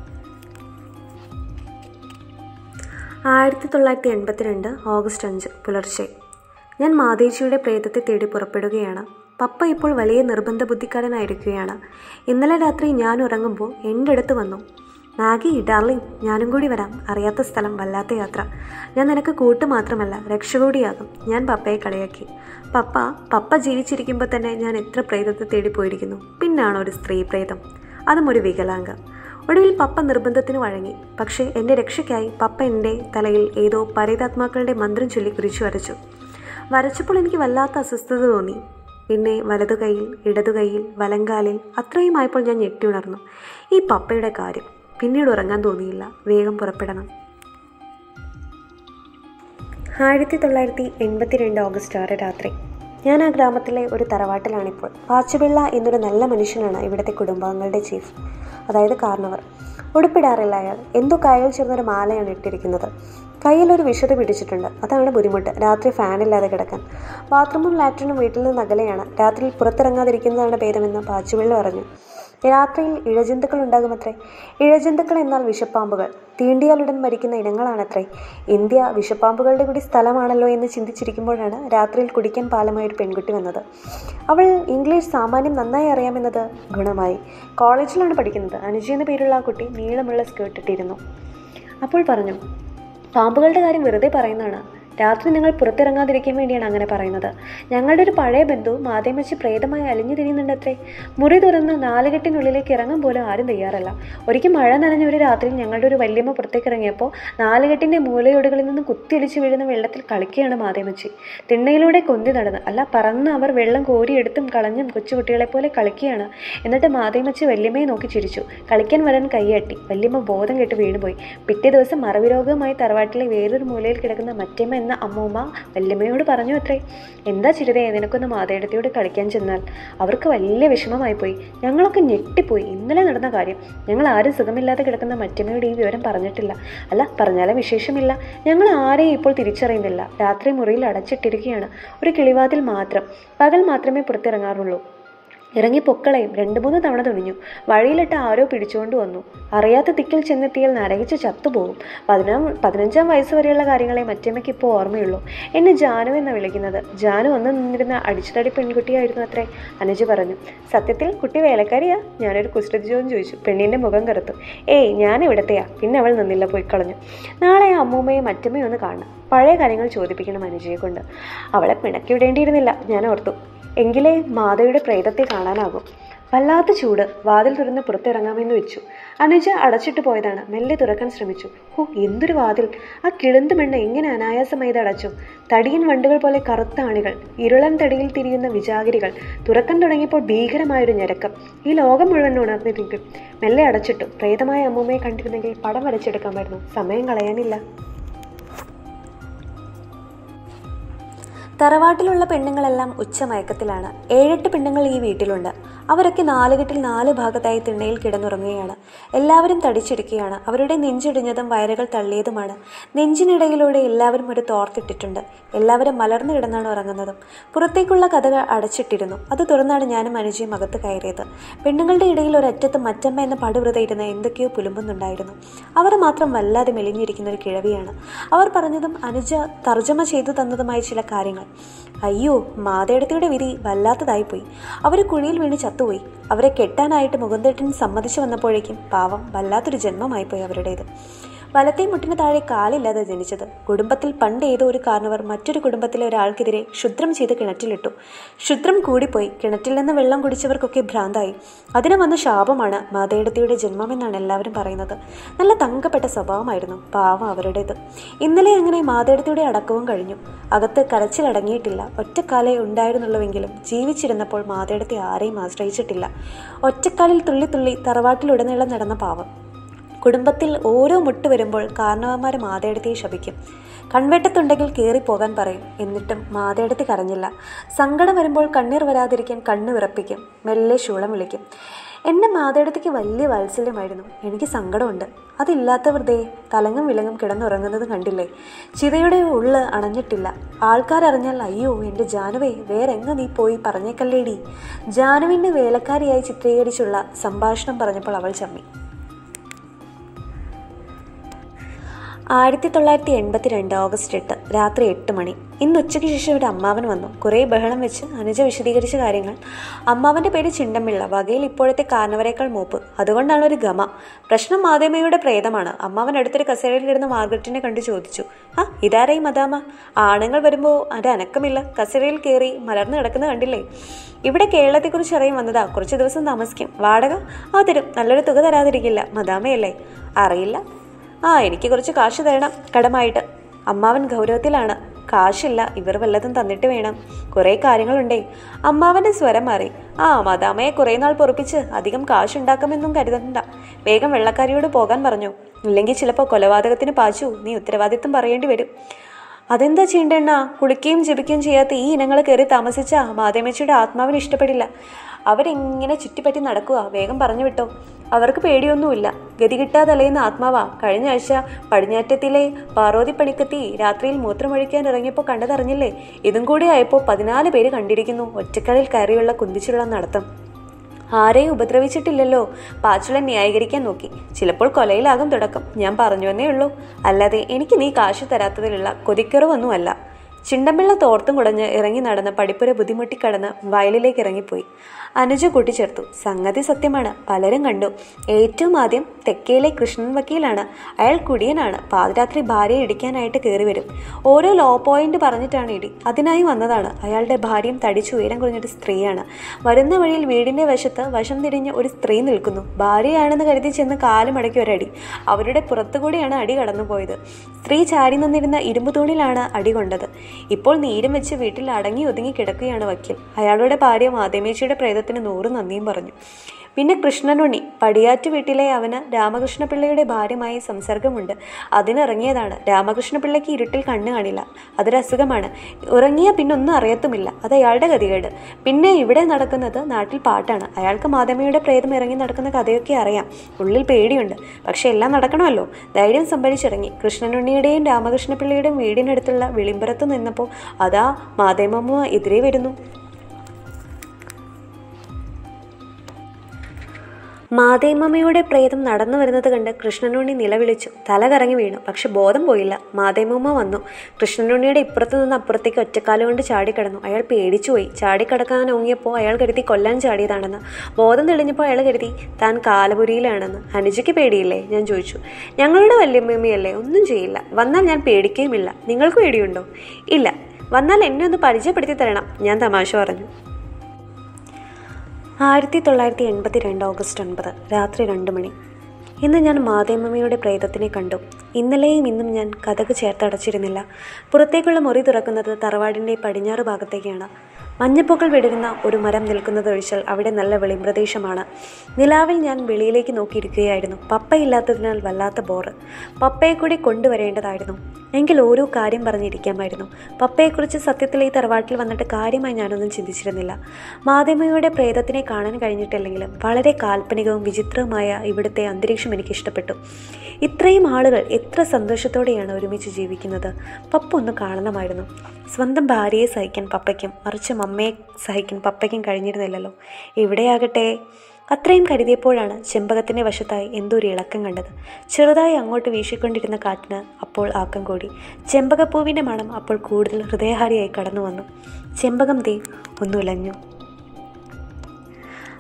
ആയിരത്തി തൊള്ളായിരത്തി എൺപത്തിരണ്ട് ഓഗസ്റ്റ് അഞ്ച് പുലർച്ചെ ഞാൻ മാതേജിയുടെ പ്രേതത്തെ തേടി പുറപ്പെടുകയാണ് പപ്പ ഇപ്പോൾ വലിയ നിർബന്ധ ബുദ്ധിക്കാരനായിരിക്കുകയാണ് ഇന്നലെ രാത്രി ഞാൻ ഉറങ്ങുമ്പോൾ എൻ്റെ അടുത്ത് വന്നു മാഗി ഡാർലിംഗ് ഞാനും കൂടി വരാം അറിയാത്ത സ്ഥലം വല്ലാത്ത യാത്ര ഞാൻ നിനക്ക് കൂട്ട് മാത്രമല്ല രക്ഷ കൂടിയാകും ഞാൻ പപ്പയെ കളിയാക്കി പപ്പ പപ്പ ജീവിച്ചിരിക്കുമ്പോൾ തന്നെ ഞാൻ എത്ര പ്രേതത്തെ തേടി പോയിരിക്കുന്നു പിന്നാണ് ഒരു സ്ത്രീ പ്രേതം അതും ഒരു വികലാംഗ ഒടുവിൽ പപ്പ നിർബന്ധത്തിന് വഴങ്ങി പക്ഷേ എൻ്റെ രക്ഷയ്ക്കായി പപ്പ എൻ്റെ തലയിൽ ഏതോ പരേതാത്മാക്കളുടെ മന്ത്രം ചൊല്ലി കുരിച്ചു വരച്ചു വരച്ചപ്പോൾ എനിക്ക് വല്ലാത്ത അസ്വസ്ഥത തോന്നി പിന്നെ വലതു കൈയിൽ ഇടതു കൈയിൽ വലങ്കാലിൽ അത്രയുമായപ്പോൾ ഞാൻ ഞെട്ടി ഉണർന്നു ഈ പപ്പയുടെ കാര്യം പിന്നീട് ഉറങ്ങാൻ തോന്നിയില്ല വേഗം പുറപ്പെടണം ആയിരത്തി തൊള്ളായിരത്തി എൺപത്തിരണ്ട് ഓഗസ്റ്റ് ആറ് രാത്രി ഞാൻ ആ ഗ്രാമത്തിലെ ഒരു തറവാട്ടിലാണിപ്പോൾ പാച്ചുപിള്ള എന്നൊരു നല്ല മനുഷ്യനാണ് ഇവിടുത്തെ കുടുംബാംഗങ്ങളുടെ ചീഫ് അതായത് കാർണവർ ഉടുപ്പിടാറില്ല അയാൾ എന്തോ കയ്യിൽ ചേർന്നൊരു മാലയാണ് ഇട്ടിരിക്കുന്നത് കയ്യിൽ ഒരു വിഷത പിടിച്ചിട്ടുണ്ട് അതാണ് ബുദ്ധിമുട്ട് രാത്രി ഫാനില്ലാതെ കിടക്കാൻ ബാത്റൂമും ലാട്രിനും വീട്ടിൽ നിന്ന് അകലെയാണ് രാത്രിയിൽ പുറത്തിറങ്ങാതിരിക്കുന്നതാണ് ഭേദമെന്ന് പാച്ചുപിള്ള പറഞ്ഞു രാത്രിയിൽ ഇഴജന്തുക്കൾ ഉണ്ടാകുമത്രേ ഇഴജന്തുക്കൾ എന്നാൽ വിഷപ്പാമ്പുകൾ തീണ്ടിയാലുടൻ മരിക്കുന്ന ഇനങ്ങളാണത്രേ ഇന്ത്യ വിഷപ്പാമ്പുകളുടെ കൂടി സ്ഥലമാണല്ലോ എന്ന് ചിന്തിച്ചിരിക്കുമ്പോഴാണ് രാത്രിയിൽ കുടിക്കാൻ പാലമായ ഒരു പെൺകുട്ടി വന്നത് അവൾ ഇംഗ്ലീഷ് സാമാന്യം നന്നായി അറിയാമെന്നത് ഗുണമായി കോളേജിലാണ് പഠിക്കുന്നത് അനുജി എന്ന പേരുള്ള ആ കുട്ടി നീളമുള്ള സ്കേർട്ട് ഇട്ടിരുന്നു അപ്പോൾ പറഞ്ഞു പാമ്പുകളുടെ കാര്യം വെറുതെ പറയുന്നതാണ് രാത്രി നിങ്ങൾ പുറത്തിറങ്ങാതിരിക്കാൻ വേണ്ടിയാണ് അങ്ങനെ പറയുന്നത് ഞങ്ങളുടെ ഒരു പഴയ ബന്ധു മാതേമച്ചി പ്രേതമായി അലിഞ്ഞു തിരിയുന്നുണ്ടത്രേ മുറി തുറന്ന് നാലുകെട്ടിനുള്ളിലേക്ക് ഇറങ്ങാൻ പോലും ആരും തയ്യാറല്ല ഒരിക്കൽ മഴ നനഞ്ഞ ഒരു രാത്രിയിൽ ഞങ്ങളുടെ ഒരു വല്യമ്മ പുറത്തേക്ക് ഇറങ്ങിയപ്പോൾ നാലുകെട്ടിൻ്റെ മൂലയോടുകളിൽ നിന്ന് കുത്തിയൊലിച്ച് വീഴുന്ന വെള്ളത്തിൽ കളിക്കുകയാണ് മാതേമച്ചി തിണ്ണയിലൂടെ കൊന്തി നടന്ന് അല്ല പറന്ന് അവർ വെള്ളം കോരിയെടുത്തും കളഞ്ഞും കൊച്ചുകുട്ടികളെ പോലെ കളിക്കുകയാണ് എന്നിട്ട് മാതേമച്ചി വല്യമ്മയെ നോക്കി ചിരിച്ചു കളിക്കാൻ വരാൻ കൈയട്ടി വല്യമ്മ ബോധം കെട്ട് വീണുപോയി പിറ്റേ ദിവസം മറവി രോഗവുമായി തറവാട്ടിലെ വേറൊരു മൂലയിൽ കിടക്കുന്ന മറ്റേമ്മ എന്ന അമ്മൂമ്മ വല്യമ്മയോട് പറഞ്ഞു അത്രേ എന്താ ചിരിതേ നിനക്കൊന്ന് മാതേടത്തിയോട് കളിക്കാൻ ചെന്നാൽ അവർക്ക് വലിയ വിഷമമായി പോയി ഞങ്ങളൊക്കെ ഞെട്ടിപ്പോയി ഇന്നലെ നടന്ന കാര്യം ഞങ്ങൾ ആരും സുഖമില്ലാതെ കിടക്കുന്ന മറ്റമ്മയോട് ഈ വിവരം പറഞ്ഞിട്ടില്ല അല്ല പറഞ്ഞാലും വിശേഷമില്ല ഞങ്ങൾ ആരെയും ഇപ്പോൾ തിരിച്ചറിയുന്നില്ല രാത്രി മുറിയിൽ അടച്ചിട്ടിരിക്കുകയാണ് ഒരു കിളിവാതിൽ മാത്രം പകൽ മാത്രമേ പുറത്തിറങ്ങാറുള്ളൂ ഇറങ്ങി പൊക്കളയും രണ്ടു മൂന്ന് തവണ തുണിഞ്ഞു വഴിയിലിട്ട് ആരോ പിടിച്ചുകൊണ്ട് വന്നു അറിയാത്ത ദിക്കിൽ ചെന്നെത്തിയാൽ നരകിച്ച് ചത്തുപോകും പതിനാം പതിനഞ്ചാം വയസ്സ് വരെയുള്ള കാര്യങ്ങളെ മറ്റമ്മയ്ക്ക് ഇപ്പോൾ ഓർമ്മയുള്ളൂ എന്നെ ജാനു എന്ന് വിളിക്കുന്നത് ജാനു വന്ന് നിന്നിരുന്ന അടിച്ചുതടി പെൺകുട്ടിയായിരുന്നു അത്രേ അനുജ് പറഞ്ഞു സത്യത്തിൽ കുട്ടി വേലക്കാരിയാ ഞാനൊരു കുസൃതി ചോദ്യം ചോദിച്ചു പെണ്ണിൻ്റെ മുഖം കറുത്തു ഏയ് ഞാൻ ഇവിടത്തെയാ പിന്നെ അവൾ നിന്നില്ല പോയി കളഞ്ഞു നാളെ ആ അമ്മൂമ്മയും മറ്റമ്മയും ഒന്ന് കാണണം പഴയ കാര്യങ്ങൾ ചോദിപ്പിക്കണം അനുജയെ കൊണ്ട് അവളെ പിണക്കി വിടേണ്ടിയിരുന്നില്ല ഞാൻ ഓർത്തു എങ്കിലേ മാതയുടെ പ്രേതത്തെ കാണാനാകും വല്ലാത്ത ചൂട് വാതിൽ തുറന്ന് പുറത്തിറങ്ങാമെന്ന് വെച്ചു അനുജ അടച്ചിട്ട് പോയതാണ് മെല്ലെ തുറക്കാൻ ശ്രമിച്ചു ഓ എന്തൊരു വാതിൽ ആ കിളുന്ത് മണ്ണ് എങ്ങനെ അനായാസമായി ഇത് അടച്ചു തടിയൻ വണ്ടുകൾ പോലെ കറുത്ത ആണികൾ ഇരുളൻ തടിയിൽ തിരിയുന്ന വിജാഗിരികൾ തുറക്കാൻ തുടങ്ങിയപ്പോൾ ഭീകരമായൊരു ഞരക്കം ഈ ലോകം മുഴുവൻ ഉണർന്നിരിക്കും മെല്ലെ അടച്ചിട്ടു പ്രേതമായ അമ്മൂമ്മയെ കണ്ടിരുന്നെങ്കിൽ പടം വരച്ചെടുക്കാമായിരുന്നു സമയം കളയാനില്ല തറവാട്ടിലുള്ള പെണ്ണുങ്ങളെല്ലാം ഉച്ചമയക്കത്തിലാണ് ഏഴെട്ട് പെണ്ണുങ്ങൾ ഈ വീട്ടിലുണ്ട് അവരൊക്കെ നാലുകെട്ടിൽ നാല് ഭാഗത്തായി തിണ്ണയിൽ കിടന്നുറങ്ങുകയാണ് എല്ലാവരും തടിച്ചിരിക്കുകയാണ് അവരുടെ നെഞ്ചിടിഞ്ഞതും വയറുകൾ തള്ളിയതുമാണ് നെഞ്ചിനിടയിലൂടെ എല്ലാവരും ഒരു തോർത്തിട്ടിട്ടുണ്ട് എല്ലാവരും മലർന്നു കിടന്നാണ് ഉറങ്ങുന്നതും പുറത്തേക്കുള്ള കഥകൾ അടച്ചിട്ടിരുന്നു അത് തുറന്നാണ് ഞാനും അനുജയും അകത്ത് കയറിയത് പെണ്ണുങ്ങളുടെ ഇടയിൽ ഒരറ്റത്ത് മറ്റമ്മ എന്ന പടുവൃത ഇരുന്ന് എന്തൊക്കെയോ പുലുമ്പുന്നുണ്ടായിരുന്നു അവർ മാത്രം വല്ലാതെ മെലിഞ്ഞിരിക്കുന്ന ഒരു കിഴവിയാണ് അവർ പറഞ്ഞതും അനുജ തർജ്ജമ ചെയ്തു തന്നതുമായ ചില കാര്യങ്ങൾ അയ്യോ മാതേടത്തിയുടെ വിധി വല്ലാത്തതായിപ്പോയി അവർ കുഴിയിൽ വീണ് ചത്തുപോയി അവരെ കെട്ടാനായിട്ട് മുകുന്ദേട്ടൻ സമ്മതിച്ചു വന്നപ്പോഴേക്കും പാവം വല്ലാത്തൊരു ജന്മമായിപ്പോയി അവരുടേത് വലത്തേ മുട്ടിന് താഴെ കാലില്ലാതെ ജനിച്ചത് കുടുംബത്തിൽ പണ്ട് ഏതോ ഒരു കാരണവർ മറ്റൊരു കുടുംബത്തിലെ ഒരാൾക്കെതിരെ ക്ഷുദ്രം ചെയ്ത് കിണറ്റിലിട്ടു ക്ഷുദ്രം കൂടിപ്പോയി കിണറ്റിൽ നിന്ന് വെള്ളം കുടിച്ചവർക്കൊക്കെ ഭ്രാന്തായി അതിന് വന്ന ശാപമാണ് മാതേടത്തിയുടെ ജന്മമെന്നാണ് എല്ലാവരും പറയുന്നത് നല്ല തങ്കപ്പെട്ട സ്വഭാവമായിരുന്നു പാവം അവരുടേത് ഇന്നലെ അങ്ങനെ മാതേടത്തിയുടെ അടക്കവും കഴിഞ്ഞു അകത്ത് കരച്ചിലടങ്ങിയിട്ടില്ല ഒറ്റക്കാലേ ഉണ്ടായിരുന്നുള്ളൂവെങ്കിലും ജീവിച്ചിരുന്നപ്പോൾ മാതേടത്തി ആരെയും ആശ്രയിച്ചിട്ടില്ല ഒറ്റക്കാലിൽ തുള്ളി തുള്ളി തറവാട്ടിലുടനീളം നടന്ന പാവം കുടുംബത്തിൽ ഓരോ മുട്ട് വരുമ്പോൾ കാരണവന്മാർ മാതയെടുത്തി ശപിക്കും കൺവെട്ടത്തുണ്ടെങ്കിൽ കയറിപ്പോകാൻ പറയും എന്നിട്ടും മാതയെടുത്തി കരഞ്ഞില്ല സങ്കടം വരുമ്പോൾ കണ്ണീർ വരാതിരിക്കാൻ കണ്ണു വിറപ്പിക്കും മെല്ലെ ശൂളം വിളിക്കും എന്നെ മാതയെടുത്തേക്ക് വലിയ വാത്സല്യമായിരുന്നു എനിക്ക് സങ്കടമുണ്ട് അതില്ലാത്തവർ ദേ തലങ്ങും വിലങ്ങും കിടന്നുറങ്ങുന്നത് കണ്ടില്ലേ ചിതയുടെ ഉള്ള് അണഞ്ഞിട്ടില്ല ആൾക്കാരറിഞ്ഞാൽ അയ്യോ എൻ്റെ ജാനുവേ വേറെങ്ങ നീ പോയി പറഞ്ഞേക്കല്ലേടി ജാനുവിൻ്റെ വേലക്കാരിയായി ചിത്രീകരിച്ചുള്ള സംഭാഷണം പറഞ്ഞപ്പോൾ അവൾ ചമ്മി ആയിരത്തി തൊള്ളായിരത്തി എൺപത്തി രണ്ട് ഓഗസ്റ്റ് എട്ട് രാത്രി എട്ട് മണി ഇന്ന് ഉച്ചയ്ക്ക് ശേഷം ഒരു അമ്മാവൻ വന്നു കുറേ ബഹളം വെച്ച് അനുജ വിശദീകരിച്ച കാര്യങ്ങൾ അമ്മാവൻ്റെ പേര് ചിണ്ടമ്പിള്ള വകയിൽ ഇപ്പോഴത്തെ കാരണവരേക്കാൾ മൂപ്പ് അതുകൊണ്ടാണ് ഒരു ഗമ പ്രശ്നം മാതേമയുടെ പ്രേതമാണ് അമ്മാവൻ അടുത്തൊരു കസേരയിലിരുന്ന മാർഗരറ്റിനെ കണ്ടു ചോദിച്ചു ആ ഇതാരായി മദാമ ആണുങ്ങൾ വരുമ്പോൾ അത് അനക്കമില്ല കസേരയിൽ കയറി മലർന്നു കിടക്കുന്ന കണ്ടില്ലേ ഇവിടെ കേരളത്തെക്കുറിച്ച് അറിയാൻ വന്നതാ കുറച്ച് ദിവസം താമസിക്കും വാടക ആ തരും നല്ലൊരു തുക തരാതിരിക്കില്ല മദാമയല്ലേ അറിയില്ല ആ എനിക്ക് കുറച്ച് കാശ് തരണം കടമായിട്ട് അമ്മാവൻ ഗൗരവത്തിലാണ് കാശില്ല ഇവർ വല്ലതും തന്നിട്ട് വേണം കുറേ കാര്യങ്ങളുണ്ടേ അമ്മാവൻ്റെ സ്വരം മാറി ആ മദാമയെ കുറേ നാൾ പൊറപ്പിച്ച് അധികം കാശുണ്ടാക്കുമെന്നും കരുതണ്ട വേഗം വെള്ളക്കാരിയോട് പോകാൻ പറഞ്ഞു ഇല്ലെങ്കിൽ ചിലപ്പോൾ കൊലപാതകത്തിന് പാച്ചു നീ ഉത്തരവാദിത്വം പറയേണ്ടി വരും അതെന്താ ചെയ്യണ്ടെണ്ണ കുളിക്കുകയും ജപിക്കുകയും ചെയ്യാത്ത ഈ ഇനങ്ങൾ കയറി താമസിച്ച മാതേമച്ചിയുടെ ആത്മാവിന് ഇഷ്ടപ്പെടില്ല അവരെങ്ങനെ ചുറ്റിപ്പറ്റി നടക്കുക വേഗം പറഞ്ഞു വിട്ടോ അവർക്ക് പേടിയൊന്നുമില്ല ഗതി കിട്ടാതലയുന്ന ആത്മാവാ കഴിഞ്ഞ ആഴ്ച പടിഞ്ഞാറ്റത്തിലെ പാർവതി പണിക്കത്തി രാത്രിയിൽ മൂത്രമൊഴിക്കാൻ ഇറങ്ങിയപ്പോൾ കണ്ടതറിഞ്ഞില്ലേ ഇതും കൂടി ആയപ്പോൾ പതിനാല് പേര് കണ്ടിരിക്കുന്നു ഒറ്റക്കലിൽ കയറിയുള്ള കുന്തിച്ചുള്ള നടത്തം ആരെയും ഉപദ്രവിച്ചിട്ടില്ലല്ലോ പാച്ചുളൻ ന്യായീകരിക്കാൻ നോക്കി ചിലപ്പോൾ കൊലയിലാകും തുടക്കം ഞാൻ പറഞ്ഞു എന്നേ ഉള്ളൂ അല്ലാതെ എനിക്ക് നീ കാശ് തരാത്തതിലുള്ള കൊതിക്കറവൊന്നുമല്ല ചിണ്ടമ്പിള്ള തോർത്തും കുടഞ്ഞ് ഇറങ്ങി നടന്ന് പടിപ്പുര ബുദ്ധിമുട്ടിക്കടന്ന് വയലിലേക്ക് ഇറങ്ങിപ്പോയി അനുജ കൂട്ടിച്ചേർത്തു സംഗതി സത്യമാണ് പലരും കണ്ടു ഏറ്റവും ആദ്യം തെക്കേലെ കൃഷ്ണൻ വക്കീലാണ് അയാൾ കുടിയനാണ് പാതിരാത്രി ഭാര്യയെ ഇടിക്കാനായിട്ട് കയറി വരും ഓരോ ലോ പോയിന്റ് പറഞ്ഞിട്ടാണ് ഇടി അതിനായി വന്നതാണ് അയാളുടെ ഭാര്യയും തടിച്ചു ഉയരം കുറഞ്ഞൊരു സ്ത്രീയാണ് വരുന്ന വഴിയിൽ വീടിന്റെ വശത്ത് വശം തിരിഞ്ഞ് ഒരു സ്ത്രീ നിൽക്കുന്നു ഭാര്യയാണെന്ന് കരുതി ചെന്ന് കാലുമടക്കി ഒരടി അവരുടെ പുറത്തുകൂടിയാണ് അടി കടന്നുപോയത് സ്ത്രീ ചാരി നിന്നിരുന്ന ഇരുമ്പ് തൂണിലാണ് അടി കൊണ്ടത് ഇപ്പോൾ നീരും വെച്ച് വീട്ടിൽ അടങ്ങി ഒതുങ്ങി കിടക്കുകയാണ് വക്കീൽ അയാളുടെ ഭാര്യ മാതമേച്ചിയുടെ പ്രേതത്തിന് നൂറ് നന്ദിയും പറഞ്ഞു പിന്നെ കൃഷ്ണനുണ്ണി പടിയാറ്റ് വീട്ടിലെ അവന് രാമകൃഷ്ണപിള്ളയുടെ ഭാര്യമായി സംസർഗമുണ്ട് അതിനിറങ്ങിയതാണ് രാമകൃഷ്ണപിള്ളയ്ക്ക് ഇരുട്ടിൽ കണ്ണു കാണില്ല അതൊരു അസുഖമാണ് ഉറങ്ങിയ പിന്നെ ഒന്നും അറിയത്തുമില്ല അത് അയാളുടെ ഗതികേട് പിന്നെ ഇവിടെ നടക്കുന്നത് നാട്ടിൽ പാട്ടാണ് അയാൾക്ക് മാതമ്മയുടെ പ്രേതം ഇറങ്ങി നടക്കുന്ന കഥയൊക്കെ അറിയാം ഉള്ളിൽ പേടിയുണ്ട് പക്ഷെ എല്ലാം നടക്കണമല്ലോ ധൈര്യം സംഭരിച്ചിറങ്ങി കൃഷ്ണനുണ്ണിയുടെയും രാമകൃഷ്ണപിള്ളയുടെയും വീടിനടുത്തുള്ള വിളിമ്പുറത്ത് നിന്നപ്പോൾ അതാ മാതേമമ്മ എതിരെ വരുന്നു മാതേമ്മയുടെ പ്രേതം നടന്നു വരുന്നത് കണ്ട് കൃഷ്ണനുണ്ണി നിലവിളിച്ചു തല കറങ്ങി വീണു പക്ഷെ ബോധം പോയില്ല മാതേമ്മ വന്നു കൃഷ്ണനുണ്ണിയുടെ ഇപ്പുറത്ത് നിന്ന് അപ്പുറത്തേക്ക് ഒറ്റക്കാലം കൊണ്ട് ചാടിക്കടന്നു അയാൾ പേടിച്ചുപോയി ചാടിക്കടക്കാൻ ഓങ്ങിയപ്പോൾ അയാൾ കരുതി കൊല്ലാൻ ചാടിയതാണെന്ന് ബോധം തെളിഞ്ഞപ്പോൾ അയാൾ കരുതി താൻ കാലപുരിയിലാണെന്ന് അനുജയ്ക്ക് പേടിയില്ലേ ഞാൻ ചോദിച്ചു ഞങ്ങളുടെ വല്യമ്മയല്ലേ ഒന്നും ചെയ്യില്ല വന്നാൽ ഞാൻ പേടിക്കുകയുമില്ല നിങ്ങൾക്ക് പേടിയുണ്ടോ ഇല്ല വന്നാൽ എന്നെ ഒന്ന് പരിചയപ്പെടുത്തി തരണം ഞാൻ തമാശ പറഞ്ഞു ആയിരത്തി തൊള്ളായിരത്തി എൺപത്തി രണ്ട് ഓഗസ്റ്റ് ഒൻപത് രാത്രി രണ്ട് മണി ഇന്ന് ഞാൻ മാതേമ്മയുടെ പ്രേതത്തിനെ കണ്ടു ഇന്നലെയും ഇന്നും ഞാൻ കഥക് ചേർത്തടച്ചിരുന്നില്ല പുറത്തേക്കുള്ള മുറി തുറക്കുന്നത് തറവാടിൻ്റെ പടിഞ്ഞാറ് ഭാഗത്തേക്കാണ് മഞ്ഞപ്പൂക്കൾ വിടരുന്ന ഒരു മരം നിൽക്കുന്നതൊഴിച്ചാൽ അവിടെ നല്ല വെളിമ്പ്രദേശമാണ് നിലാവിൽ ഞാൻ വെളിയിലേക്ക് നോക്കിയിരിക്കുകയായിരുന്നു പപ്പയില്ലാത്തതിനാൽ വല്ലാത്ത ബോറ് പപ്പയെ കൂടി കൊണ്ടുവരേണ്ടതായിരുന്നു എങ്കിൽ ഓരോ കാര്യം പറഞ്ഞിരിക്കാമായിരുന്നു പപ്പയെക്കുറിച്ച് സത്യത്തിൽ ഈ തറവാട്ടിൽ വന്നിട്ട് കാര്യമായി ഞാനൊന്നും ചിന്തിച്ചിരുന്നില്ല മാതേമയുടെ പ്രേതത്തിനെ കാണാൻ കഴിഞ്ഞിട്ടില്ലെങ്കിലും വളരെ കാൽപ്പനികവും വിചിത്രവുമായ ഇവിടുത്തെ അന്തരീക്ഷം എനിക്ക് ഇഷ്ടപ്പെട്ടു ഇത്രയും ആളുകൾ എത്ര സന്തോഷത്തോടെയാണ് ഒരുമിച്ച് ജീവിക്കുന്നത് പപ്പ ഒന്ന് കാണണമായിരുന്നു സ്വന്തം ഭാര്യയെ സഹിക്കാൻ പപ്പയ്ക്കും മറിച്ച് മമ്മയെ സഹിക്കാൻ പപ്പയ്ക്കും കഴിഞ്ഞിരുന്നില്ലല്ലോ ഇവിടെയാകട്ടെ അത്രയും കരുതിയപ്പോഴാണ് ചെമ്പകത്തിൻ്റെ വശത്തായി എന്തോ ഒരു ഇളക്കം കണ്ടത് ചെറുതായി അങ്ങോട്ട് വീശിക്കൊണ്ടിരുന്ന കാറ്റിന് അപ്പോൾ ആക്കം കൂടി ചെമ്പകപ്പൂവിൻ്റെ മണം അപ്പോൾ കൂടുതൽ ഹൃദയഹാരിയായി കടന്നു വന്നു ചെമ്പകം തീ ഒന്നുലഞ്ഞു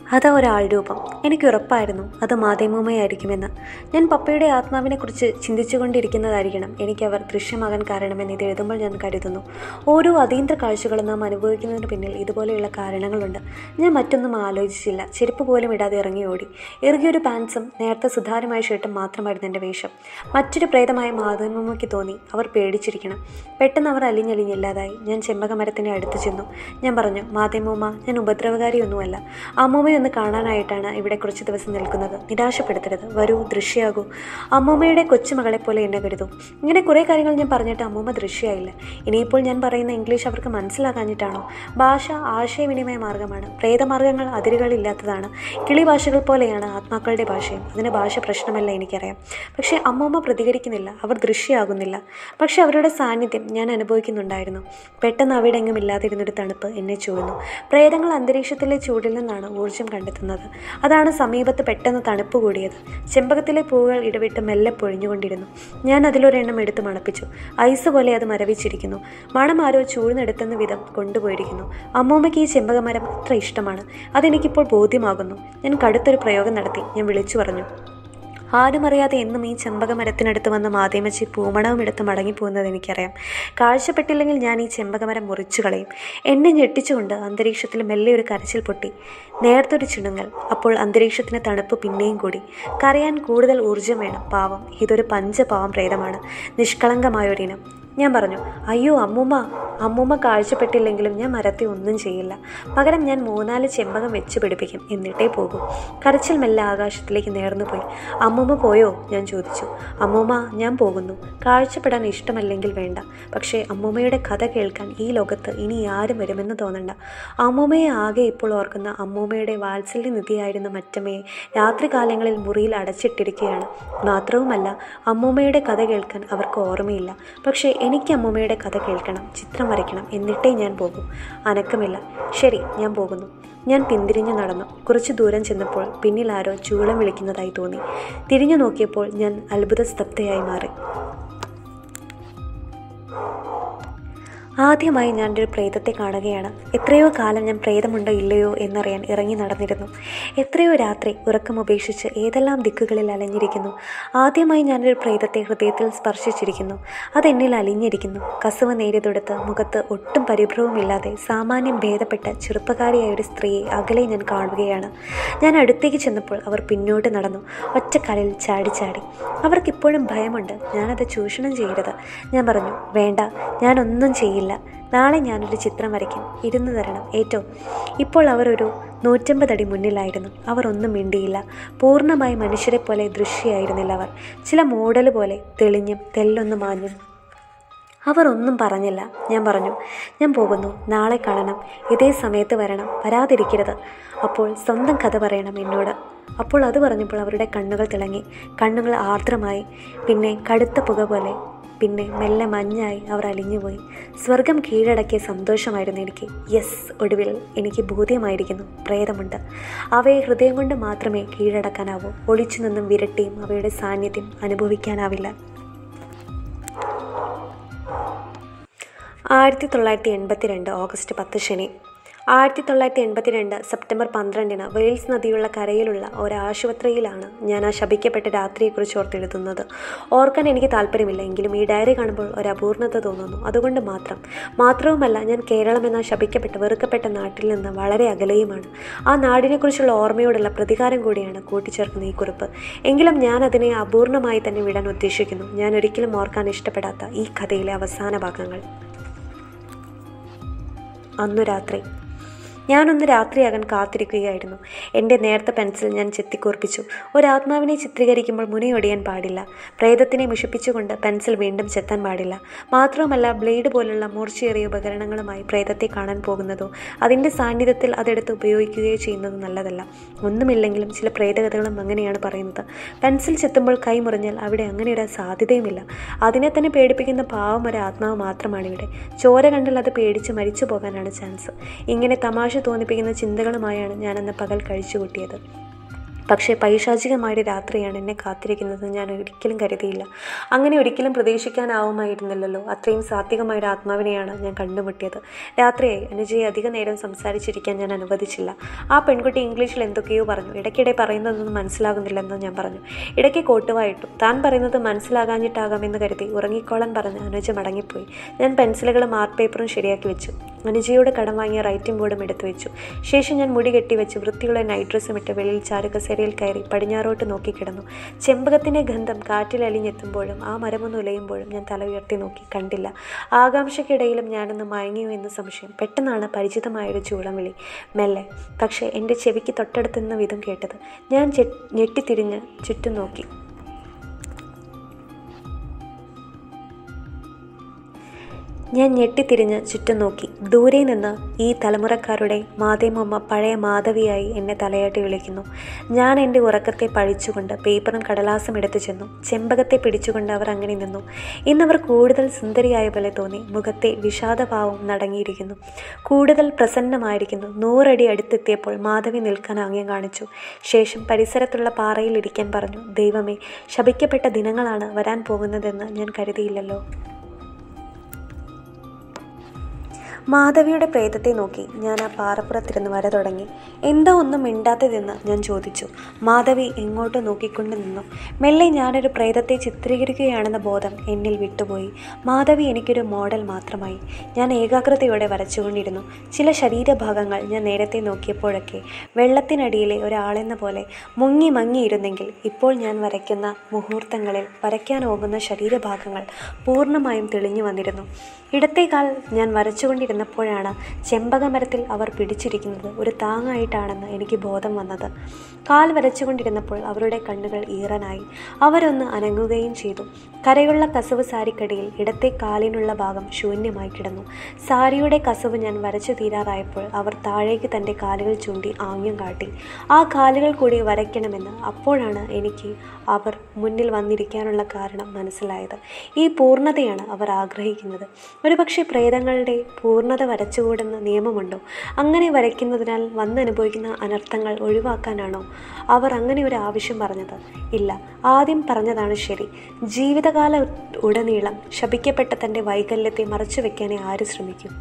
അതാ ഒരാൾ രൂപം എനിക്ക് ഉറപ്പായിരുന്നു അത് മാതേമൂമ്മയായിരിക്കുമെന്ന് ഞാൻ പപ്പയുടെ ആത്മാവിനെക്കുറിച്ച് ചിന്തിച്ചുകൊണ്ടിരിക്കുന്നതായിരിക്കണം എനിക്ക് അവർ ദൃശ്യമാകാൻ കാരണമെന്ന് ഇത് എഴുതുമ്പോൾ ഞാൻ കരുതുന്നു ഓരോ അതീന്ദ്ര കാഴ്ചകളും നാം അനുഭവിക്കുന്നതിന് പിന്നിൽ ഇതുപോലെയുള്ള കാരണങ്ങളുണ്ട് ഞാൻ മറ്റൊന്നും ആലോചിച്ചില്ല ചെരുപ്പ് പോലും ഇടാതെ ഇറങ്ങി ഓടി ഇറുകിയൊരു പാൻസും നേരത്തെ സുധാരമായ ഷർട്ടും മാത്രമായിരുന്നു എൻ്റെ വേഷം മറ്റൊരു പ്രേതമായ മാതേമൂമ്മയ്ക്ക് തോന്നി അവർ പേടിച്ചിരിക്കണം പെട്ടെന്ന് അവർ അലിഞ്ഞലിഞ്ഞില്ലാതായി ഞാൻ ചെമ്പകമരത്തിൻ്റെ അടുത്ത് ചെന്നു ഞാൻ പറഞ്ഞു മാതേമൂമ്മ ഞാൻ ഉപദ്രവകാരിയൊന്നുമല്ല അമ്മൂമ്മയെ ഒന്ന് കാണാനായിട്ടാണ് ഇവിടെ കുറച്ച് ദിവസം നിൽക്കുന്നത് നിരാശപ്പെടുത്തരുത് വരൂ ദൃശ്യമാകൂ അമ്മൂമ്മയുടെ കൊച്ചുമകളെ പോലെ എന്നെ കരുതൂ ഇങ്ങനെ കുറേ കാര്യങ്ങൾ ഞാൻ പറഞ്ഞിട്ട് അമ്മൂമ്മ ദൃശ്യമായില്ല ഇനിയിപ്പോൾ ഞാൻ പറയുന്ന ഇംഗ്ലീഷ് അവർക്ക് മനസ്സിലാക്കാഞ്ഞിട്ടാണോ ഭാഷ ആശയവിനിമയ മാർഗമാണ് പ്രേതമാർഗങ്ങൾ അതിരുകളില്ലാത്തതാണ് കിളി ഭാഷകൾ പോലെയാണ് ആത്മാക്കളുടെ ഭാഷയും അതിന് ഭാഷ പ്രശ്നമല്ല എനിക്കറിയാം പക്ഷേ അമ്മൂമ്മ പ്രതികരിക്കുന്നില്ല അവർ ദൃശ്യമാകുന്നില്ല പക്ഷേ അവരുടെ സാന്നിധ്യം ഞാൻ അനുഭവിക്കുന്നുണ്ടായിരുന്നു പെട്ടെന്ന് അവിടെ എങ്ങും ഇല്ലാതിരുന്നൊരു തണുപ്പ് എന്നെ ചൂഴുന്നു പ്രേതങ്ങൾ അന്തരീക്ഷത്തിലെ ചൂടിൽ നിന്നാണ് ഊർജ്ജം കണ്ടെത്തുന്നത് അതാണ് സമീപത്ത് പെട്ടെന്ന് തണുപ്പ് കൂടിയത് ചെമ്പകത്തിലെ പൂവുകൾ ഇടവിട്ട് മെല്ലെ പൊഴിഞ്ഞുകൊണ്ടിരുന്നു ഞാൻ അതിലൊരെണ്ണം എടുത്ത് മണപ്പിച്ചു ഐസ് പോലെ അത് മരവിച്ചിരിക്കുന്നു മണം ആരോ ചൂഴ്ന്നെടുത്തെന്ന വിധം കൊണ്ടുപോയിരിക്കുന്നു അമ്മൂമ്മയ്ക്ക് ഈ ചെമ്പകമരം അത്ര ഇഷ്ടമാണ് അതെനിക്കിപ്പോൾ ബോധ്യമാകുന്നു ഞാൻ കടുത്തൊരു പ്രയോഗം നടത്തി ഞാൻ വിളിച്ചു പറഞ്ഞു ആരും അറിയാതെ എന്നും ഈ ചെമ്പകമരത്തിനടുത്ത് വന്ന മാതേമച്ചി പൂമണവും എടുത്ത് മടങ്ങിപ്പോകുന്നത് എനിക്കറിയാം കാഴ്ചപ്പെട്ടില്ലെങ്കിൽ ഞാൻ ഈ ചെമ്പകമരം മുറിച്ചു കളയും എന്നെ ഞെട്ടിച്ചുകൊണ്ട് അന്തരീക്ഷത്തിൽ മെല്ലെ ഒരു കരച്ചിൽ പൊട്ടി നേർത്തൊരു ചിണുങ്ങൽ അപ്പോൾ അന്തരീക്ഷത്തിന് തണുപ്പ് പിന്നെയും കൂടി കരയാൻ കൂടുതൽ ഊർജ്ജം വേണം പാവം ഇതൊരു പഞ്ചപാവം പ്രേതമാണ് നിഷ്കളങ്കമായൊരിനം ഞാൻ പറഞ്ഞു അയ്യോ അമ്മൂമ്മ അമ്മൂമ്മ കാഴ്ചപ്പെട്ടില്ലെങ്കിലും ഞാൻ മരത്തെ ഒന്നും ചെയ്യില്ല പകരം ഞാൻ മൂന്നാല് ചെമ്പകം വെച്ച് പിടിപ്പിക്കും എന്നിട്ടേ പോകൂ കരച്ചിൽ മെല്ലെ ആകാശത്തിലേക്ക് നേർന്നു പോയി അമ്മൂമ്മ പോയോ ഞാൻ ചോദിച്ചു അമ്മൂമ്മ ഞാൻ പോകുന്നു കാഴ്ചപ്പെടാൻ ഇഷ്ടമല്ലെങ്കിൽ വേണ്ട പക്ഷേ അമ്മൂമ്മയുടെ കഥ കേൾക്കാൻ ഈ ലോകത്ത് ഇനി ആരും വരുമെന്ന് തോന്നണ്ട അമ്മൂമ്മയെ ആകെ ഇപ്പോൾ ഓർക്കുന്ന അമ്മൂമ്മയുടെ വാത്സല്യനിധിയായിരുന്ന മറ്റമ്മയെ രാത്രികാലങ്ങളിൽ മുറിയിൽ അടച്ചിട്ടിരിക്കുകയാണ് മാത്രവുമല്ല അമ്മൂമ്മയുടെ കഥ കേൾക്കാൻ അവർക്ക് ഓർമ്മയില്ല പക്ഷേ എനിക്ക് അമ്മൂമ്മയുടെ കഥ കേൾക്കണം ചിത്രം വരയ്ക്കണം എന്നിട്ടേ ഞാൻ പോകൂ അനക്കമില്ല ശരി ഞാൻ പോകുന്നു ഞാൻ പിന്തിരിഞ്ഞു നടന്നു കുറച്ച് ദൂരം ചെന്നപ്പോൾ പിന്നിൽ ആരോ ചൂളം വിളിക്കുന്നതായി തോന്നി തിരിഞ്ഞു നോക്കിയപ്പോൾ ഞാൻ അത്ഭുത സ്തബ്ധയായി മാറി ആദ്യമായി ഞാനൊരു പ്രേതത്തെ കാണുകയാണ് എത്രയോ കാലം ഞാൻ പ്രേതമുണ്ടോ ഇല്ലയോ എന്നറിയാൻ ഇറങ്ങി നടന്നിരുന്നു എത്രയോ രാത്രി ഉറക്കം ഉപേക്ഷിച്ച് ഏതെല്ലാം ദിക്കുകളിൽ അലഞ്ഞിരിക്കുന്നു ആദ്യമായി ഞാനൊരു പ്രേതത്തെ ഹൃദയത്തിൽ സ്പർശിച്ചിരിക്കുന്നു അതെന്നിൽ അലിഞ്ഞിരിക്കുന്നു കസവ് നേരിയതൊടുത്ത് മുഖത്ത് ഒട്ടും പരിഭ്രവമില്ലാതെ സാമാന്യം ഭേദപ്പെട്ട ചെറുപ്പക്കാരിയായ ഒരു സ്ത്രീയെ അകലെ ഞാൻ കാണുകയാണ് ഞാൻ അടുത്തേക്ക് ചെന്നപ്പോൾ അവർ പിന്നോട്ട് നടന്നു ഒറ്റക്കാലിൽ ചാടി ചാടി അവർക്കിപ്പോഴും ഭയമുണ്ട് ഞാനത് ചൂഷണം ചെയ്യരുത് ഞാൻ പറഞ്ഞു വേണ്ട ഞാനൊന്നും ചെയ്യില്ല നാളെ ഞാനൊരു ചിത്രം വരയ്ക്കും ഇരുന്ന് തരണം ഏറ്റവും ഇപ്പോൾ അവർ ഒരു നൂറ്റമ്പത് അടി മുന്നിലായിരുന്നു അവർ ഒന്നും മിണ്ടിയില്ല പൂർണ്ണമായി മനുഷ്യരെ പോലെ ദൃശ്യയായിരുന്നില്ല അവർ ചില മോഡൽ പോലെ തെളിഞ്ഞും തെല്ലൊന്നും മാഞ്ഞും അവർ ഒന്നും പറഞ്ഞില്ല ഞാൻ പറഞ്ഞു ഞാൻ പോകുന്നു നാളെ കാണണം ഇതേ സമയത്ത് വരണം വരാതിരിക്കരുത് അപ്പോൾ സ്വന്തം കഥ പറയണം എന്നോട് അപ്പോൾ അത് പറഞ്ഞപ്പോൾ അവരുടെ കണ്ണുകൾ തിളങ്ങി കണ്ണുകൾ ആർദ്രമായി പിന്നെ കടുത്ത പുക പോലെ പിന്നെ മെല്ലെ മഞ്ഞായി അവർ അലിഞ്ഞുപോയി സ്വർഗം കീഴടക്കിയ സന്തോഷമായിരുന്നു എനിക്ക് യെസ് ഒടുവിൽ എനിക്ക് ബോധ്യമായിരിക്കുന്നു പ്രേതമുണ്ട് അവയെ ഹൃദയം കൊണ്ട് മാത്രമേ കീഴടക്കാനാവൂ ഒളിച്ചു നിന്നും വിരട്ടിയും അവയുടെ സാന്നിധ്യം അനുഭവിക്കാനാവില്ല ആയിരത്തി തൊള്ളായിരത്തി എൺപത്തി രണ്ട് ഓഗസ്റ്റ് പത്ത് ശനി ആയിരത്തി തൊള്ളായിരത്തി എൺപത്തിരണ്ട് സെപ്റ്റംബർ പന്ത്രണ്ടിന് വെയിൽസ് നദിയുള്ള കരയിലുള്ള ഒരു ആശുപത്രിയിലാണ് ഞാൻ ആ ശപിക്കപ്പെട്ട രാത്രിയെക്കുറിച്ച് ഓർത്തെഴുതുന്നത് ഓർക്കാൻ എനിക്ക് താല്പര്യമില്ല എങ്കിലും ഈ ഡയറി കാണുമ്പോൾ ഒരു അപൂർണത തോന്നുന്നു അതുകൊണ്ട് മാത്രം മാത്രവുമല്ല ഞാൻ കേരളം എന്ന ശപിക്കപ്പെട്ട വെറുക്കപ്പെട്ട നാട്ടിൽ നിന്ന് വളരെ അകലെയുമാണ് ആ നാടിനെക്കുറിച്ചുള്ള ഓർമ്മയോടുള്ള പ്രതികാരം കൂടിയാണ് കൂട്ടിച്ചേർക്കുന്ന ഈ കുറിപ്പ് എങ്കിലും ഞാൻ അതിനെ അപൂർണമായി തന്നെ വിടാൻ ഉദ്ദേശിക്കുന്നു ഞാൻ ഒരിക്കലും ഓർക്കാൻ ഇഷ്ടപ്പെടാത്ത ഈ കഥയിലെ അവസാന ഭാഗങ്ങൾ അന്നു രാത്രി ഞാനൊന്ന് രാത്രിയാകാൻ കാത്തിരിക്കുകയായിരുന്നു എൻ്റെ നേർത്ത പെൻസിൽ ഞാൻ ചെത്തിക്കൂർപ്പിച്ചു ഒരാത്മാവിനെ ചിത്രീകരിക്കുമ്പോൾ മുനയൊടിയാൻ പാടില്ല പ്രേതത്തിനെ മുഷിപ്പിച്ചുകൊണ്ട് പെൻസിൽ വീണ്ടും ചെത്താൻ പാടില്ല മാത്രവുമല്ല ബ്ലേഡ് പോലുള്ള മൂർച്ചയേറിയ ഉപകരണങ്ങളുമായി പ്രേതത്തെ കാണാൻ പോകുന്നതോ അതിൻ്റെ സാന്നിധ്യത്തിൽ അതെടുത്ത് ഉപയോഗിക്കുകയോ ചെയ്യുന്നത് നല്ലതല്ല ഒന്നുമില്ലെങ്കിലും ചില പ്രേതകഥകളും അങ്ങനെയാണ് പറയുന്നത് പെൻസിൽ ചെത്തുമ്പോൾ കൈ മുറിഞ്ഞാൽ അവിടെ അങ്ങനെ ഒരു സാധ്യതയുമില്ല അതിനെ തന്നെ പേടിപ്പിക്കുന്ന പാവം ഒരു ആത്മാവ് മാത്രമാണ് ഇവിടെ ചോര കണ്ടാൽ അത് പേടിച്ച് മരിച്ചു പോകാനാണ് ചാൻസ് ഇങ്ങനെ തമാശ തോന്നിപ്പിക്കുന്ന ചിന്തകളുമായാണ് ഞാനന്ന് പകൽ കഴിച്ചുകൂട്ടിയത് പക്ഷേ പൈശാചികമായ രാത്രിയാണ് എന്നെ കാത്തിരിക്കുന്നത് ഞാൻ ഒരിക്കലും കരുതിയില്ല അങ്ങനെ ഒരിക്കലും പ്രതീക്ഷിക്കാനാവുമായിരുന്നില്ലല്ലോ അത്രയും സാത്വികമായ ഒരു ആത്മാവിനെയാണ് ഞാൻ കണ്ടുമുട്ടിയത് രാത്രിയായി അനുജയെ അധിക നേരം സംസാരിച്ചിരിക്കാൻ ഞാൻ അനുവദിച്ചില്ല ആ പെൺകുട്ടി ഇംഗ്ലീഷിൽ എന്തൊക്കെയോ പറഞ്ഞു ഇടയ്ക്കിടെ പറയുന്നതൊന്നും മനസ്സിലാകുന്നില്ലെന്ന് ഞാൻ പറഞ്ഞു ഇടയ്ക്ക് കോട്ടുവായിട്ടു താൻ പറയുന്നത് മനസ്സിലാകാഞ്ഞിട്ടാകാമെന്ന് കരുതി ഉറങ്ങിക്കോളാൻ പറഞ്ഞ് അനുജ മടങ്ങിപ്പോയി ഞാൻ പെൻസിലുകളും ആർട്ട് പേപ്പറും ശരിയാക്കി വെച്ചു അനുജയോട് കടം വാങ്ങിയ റൈറ്റിംഗ് ബോർഡും എടുത്തു വെച്ചു ശേഷം ഞാൻ മുടി കെട്ടിവെച്ച് വൃത്തിയുള്ള നൈറ്റ് ഡ്രസ്സും ഇട്ട് വെളിയിൽ ചാരുകസേരയിൽ കയറി പടിഞ്ഞാറോട്ട് നോക്കിക്കിടന്നു ചെമ്പകത്തിൻ്റെ ഗന്ധം കാറ്റിൽ അലിഞ്ഞെത്തുമ്പോഴും ആ മരമൊന്ന് ഉലയുമ്പോഴും ഞാൻ തല ഉയർത്തി നോക്കി കണ്ടില്ല ആകാംക്ഷയ്ക്കിടയിലും ഞാനൊന്ന് മയങ്ങിയോ എന്ന് സംശയം പെട്ടെന്നാണ് പരിചിതമായൊരു ചൂളം വിളി മെല്ലെ പക്ഷേ എൻ്റെ ചെവിക്ക് തൊട്ടടുത്തുനിന്ന വിധം കേട്ടത് ഞാൻ ചെ- ഞെട്ടിത്തിരിഞ്ഞ് ചുറ്റും നോക്കി ഞാൻ ഞെട്ടിത്തിരിഞ്ഞ് ചുറ്റും നോക്കി ദൂരെ നിന്ന് ഈ തലമുറക്കാരുടെ മാതേമമ്മ പഴയ മാധവിയായി എന്നെ തലയാട്ടി വിളിക്കുന്നു ഞാൻ എൻ്റെ ഉറക്കത്തെ പഴിച്ചുകൊണ്ട് പേപ്പറും കടലാസും എടുത്തു ചെന്നു ചെമ്പകത്തെ പിടിച്ചുകൊണ്ട് അവർ അങ്ങനെ നിന്നു ഇന്നവർ കൂടുതൽ സുന്ദരിയായ പോലെ തോന്നി മുഖത്തെ വിഷാദഭാവം നടങ്ങിയിരിക്കുന്നു കൂടുതൽ പ്രസന്നമായിരിക്കുന്നു നൂറടി അടുത്തെത്തിയപ്പോൾ മാധവി നിൽക്കാൻ ആംഗ്യം കാണിച്ചു ശേഷം പരിസരത്തുള്ള പാറയിൽ ഇരിക്കാൻ പറഞ്ഞു ദൈവമേ ശപിക്കപ്പെട്ട ദിനങ്ങളാണ് വരാൻ പോകുന്നതെന്ന് ഞാൻ കരുതിയില്ലല്ലോ മാധവിയുടെ പ്രേതത്തെ നോക്കി ഞാൻ ആ പാറപ്പുറത്തിരുന്ന് വര തുടങ്ങി എന്താ ഒന്നും മിണ്ടാത്തതെന്ന് ഞാൻ ചോദിച്ചു മാധവി എങ്ങോട്ടോ നോക്കിക്കൊണ്ട് നിന്നു മെല്ലെ ഞാനൊരു പ്രേതത്തെ ചിത്രീകരിക്കുകയാണെന്ന ബോധം എന്നിൽ വിട്ടുപോയി മാധവി എനിക്കൊരു മോഡൽ മാത്രമായി ഞാൻ ഏകാഗ്രതയോടെ വരച്ചുകൊണ്ടിരുന്നു ചില ശരീരഭാഗങ്ങൾ ഞാൻ നേരത്തെ നോക്കിയപ്പോഴൊക്കെ വെള്ളത്തിനടിയിലെ ഒരാളെന്ന പോലെ മുങ്ങി മങ്ങിയിരുന്നെങ്കിൽ ഇപ്പോൾ ഞാൻ വരയ്ക്കുന്ന മുഹൂർത്തങ്ങളിൽ വരയ്ക്കാനോകുന്ന ശരീരഭാഗങ്ങൾ പൂർണ്ണമായും തെളിഞ്ഞു വന്നിരുന്നു ഇടത്തേക്കാൾ ഞാൻ വരച്ചുകൊണ്ടിരുന്നപ്പോഴാണ് ചെമ്പകമരത്തിൽ അവർ പിടിച്ചിരിക്കുന്നത് ഒരു താങ്ങായിട്ടാണെന്ന് എനിക്ക് ബോധം വന്നത് കാൽ വരച്ചുകൊണ്ടിരുന്നപ്പോൾ അവരുടെ കണ്ണുകൾ ഈറനായി അവരൊന്ന് അനങ്ങുകയും ചെയ്തു കരയുള്ള കസവ് സാരിക്കടിയിൽ ഇടത്തെ കാലിനുള്ള ഭാഗം ശൂന്യമായി കിടന്നു സാരിയുടെ കസവ് ഞാൻ വരച്ചു തീരാറായപ്പോൾ അവർ താഴേക്ക് തൻ്റെ കാലുകൾ ചൂണ്ടി ആംഗ്യം കാട്ടി ആ കാലുകൾ കൂടി വരയ്ക്കണമെന്ന് അപ്പോഴാണ് എനിക്ക് അവർ മുന്നിൽ വന്നിരിക്കാനുള്ള കാരണം മനസ്സിലായത് ഈ പൂർണ്ണതയാണ് അവർ ആഗ്രഹിക്കുന്നത് ഒരുപക്ഷെ പ്രേതങ്ങളുടെ പൂർണ്ണത വരച്ചുകൂടുന്ന നിയമമുണ്ടോ അങ്ങനെ വരയ്ക്കുന്നതിനാൽ വന്നനുഭവിക്കുന്ന അനർത്ഥങ്ങൾ ഒഴിവാക്കാനാണോ അവർ അങ്ങനെ ഒരു ആവശ്യം പറഞ്ഞത് ഇല്ല ആദ്യം പറഞ്ഞതാണ് ശരി ജീവിതകാല ഉടനീളം ശപിക്കപ്പെട്ട തൻ്റെ വൈകല്യത്തെ മറച്ചു വെക്കാനേ ആര് ശ്രമിക്കും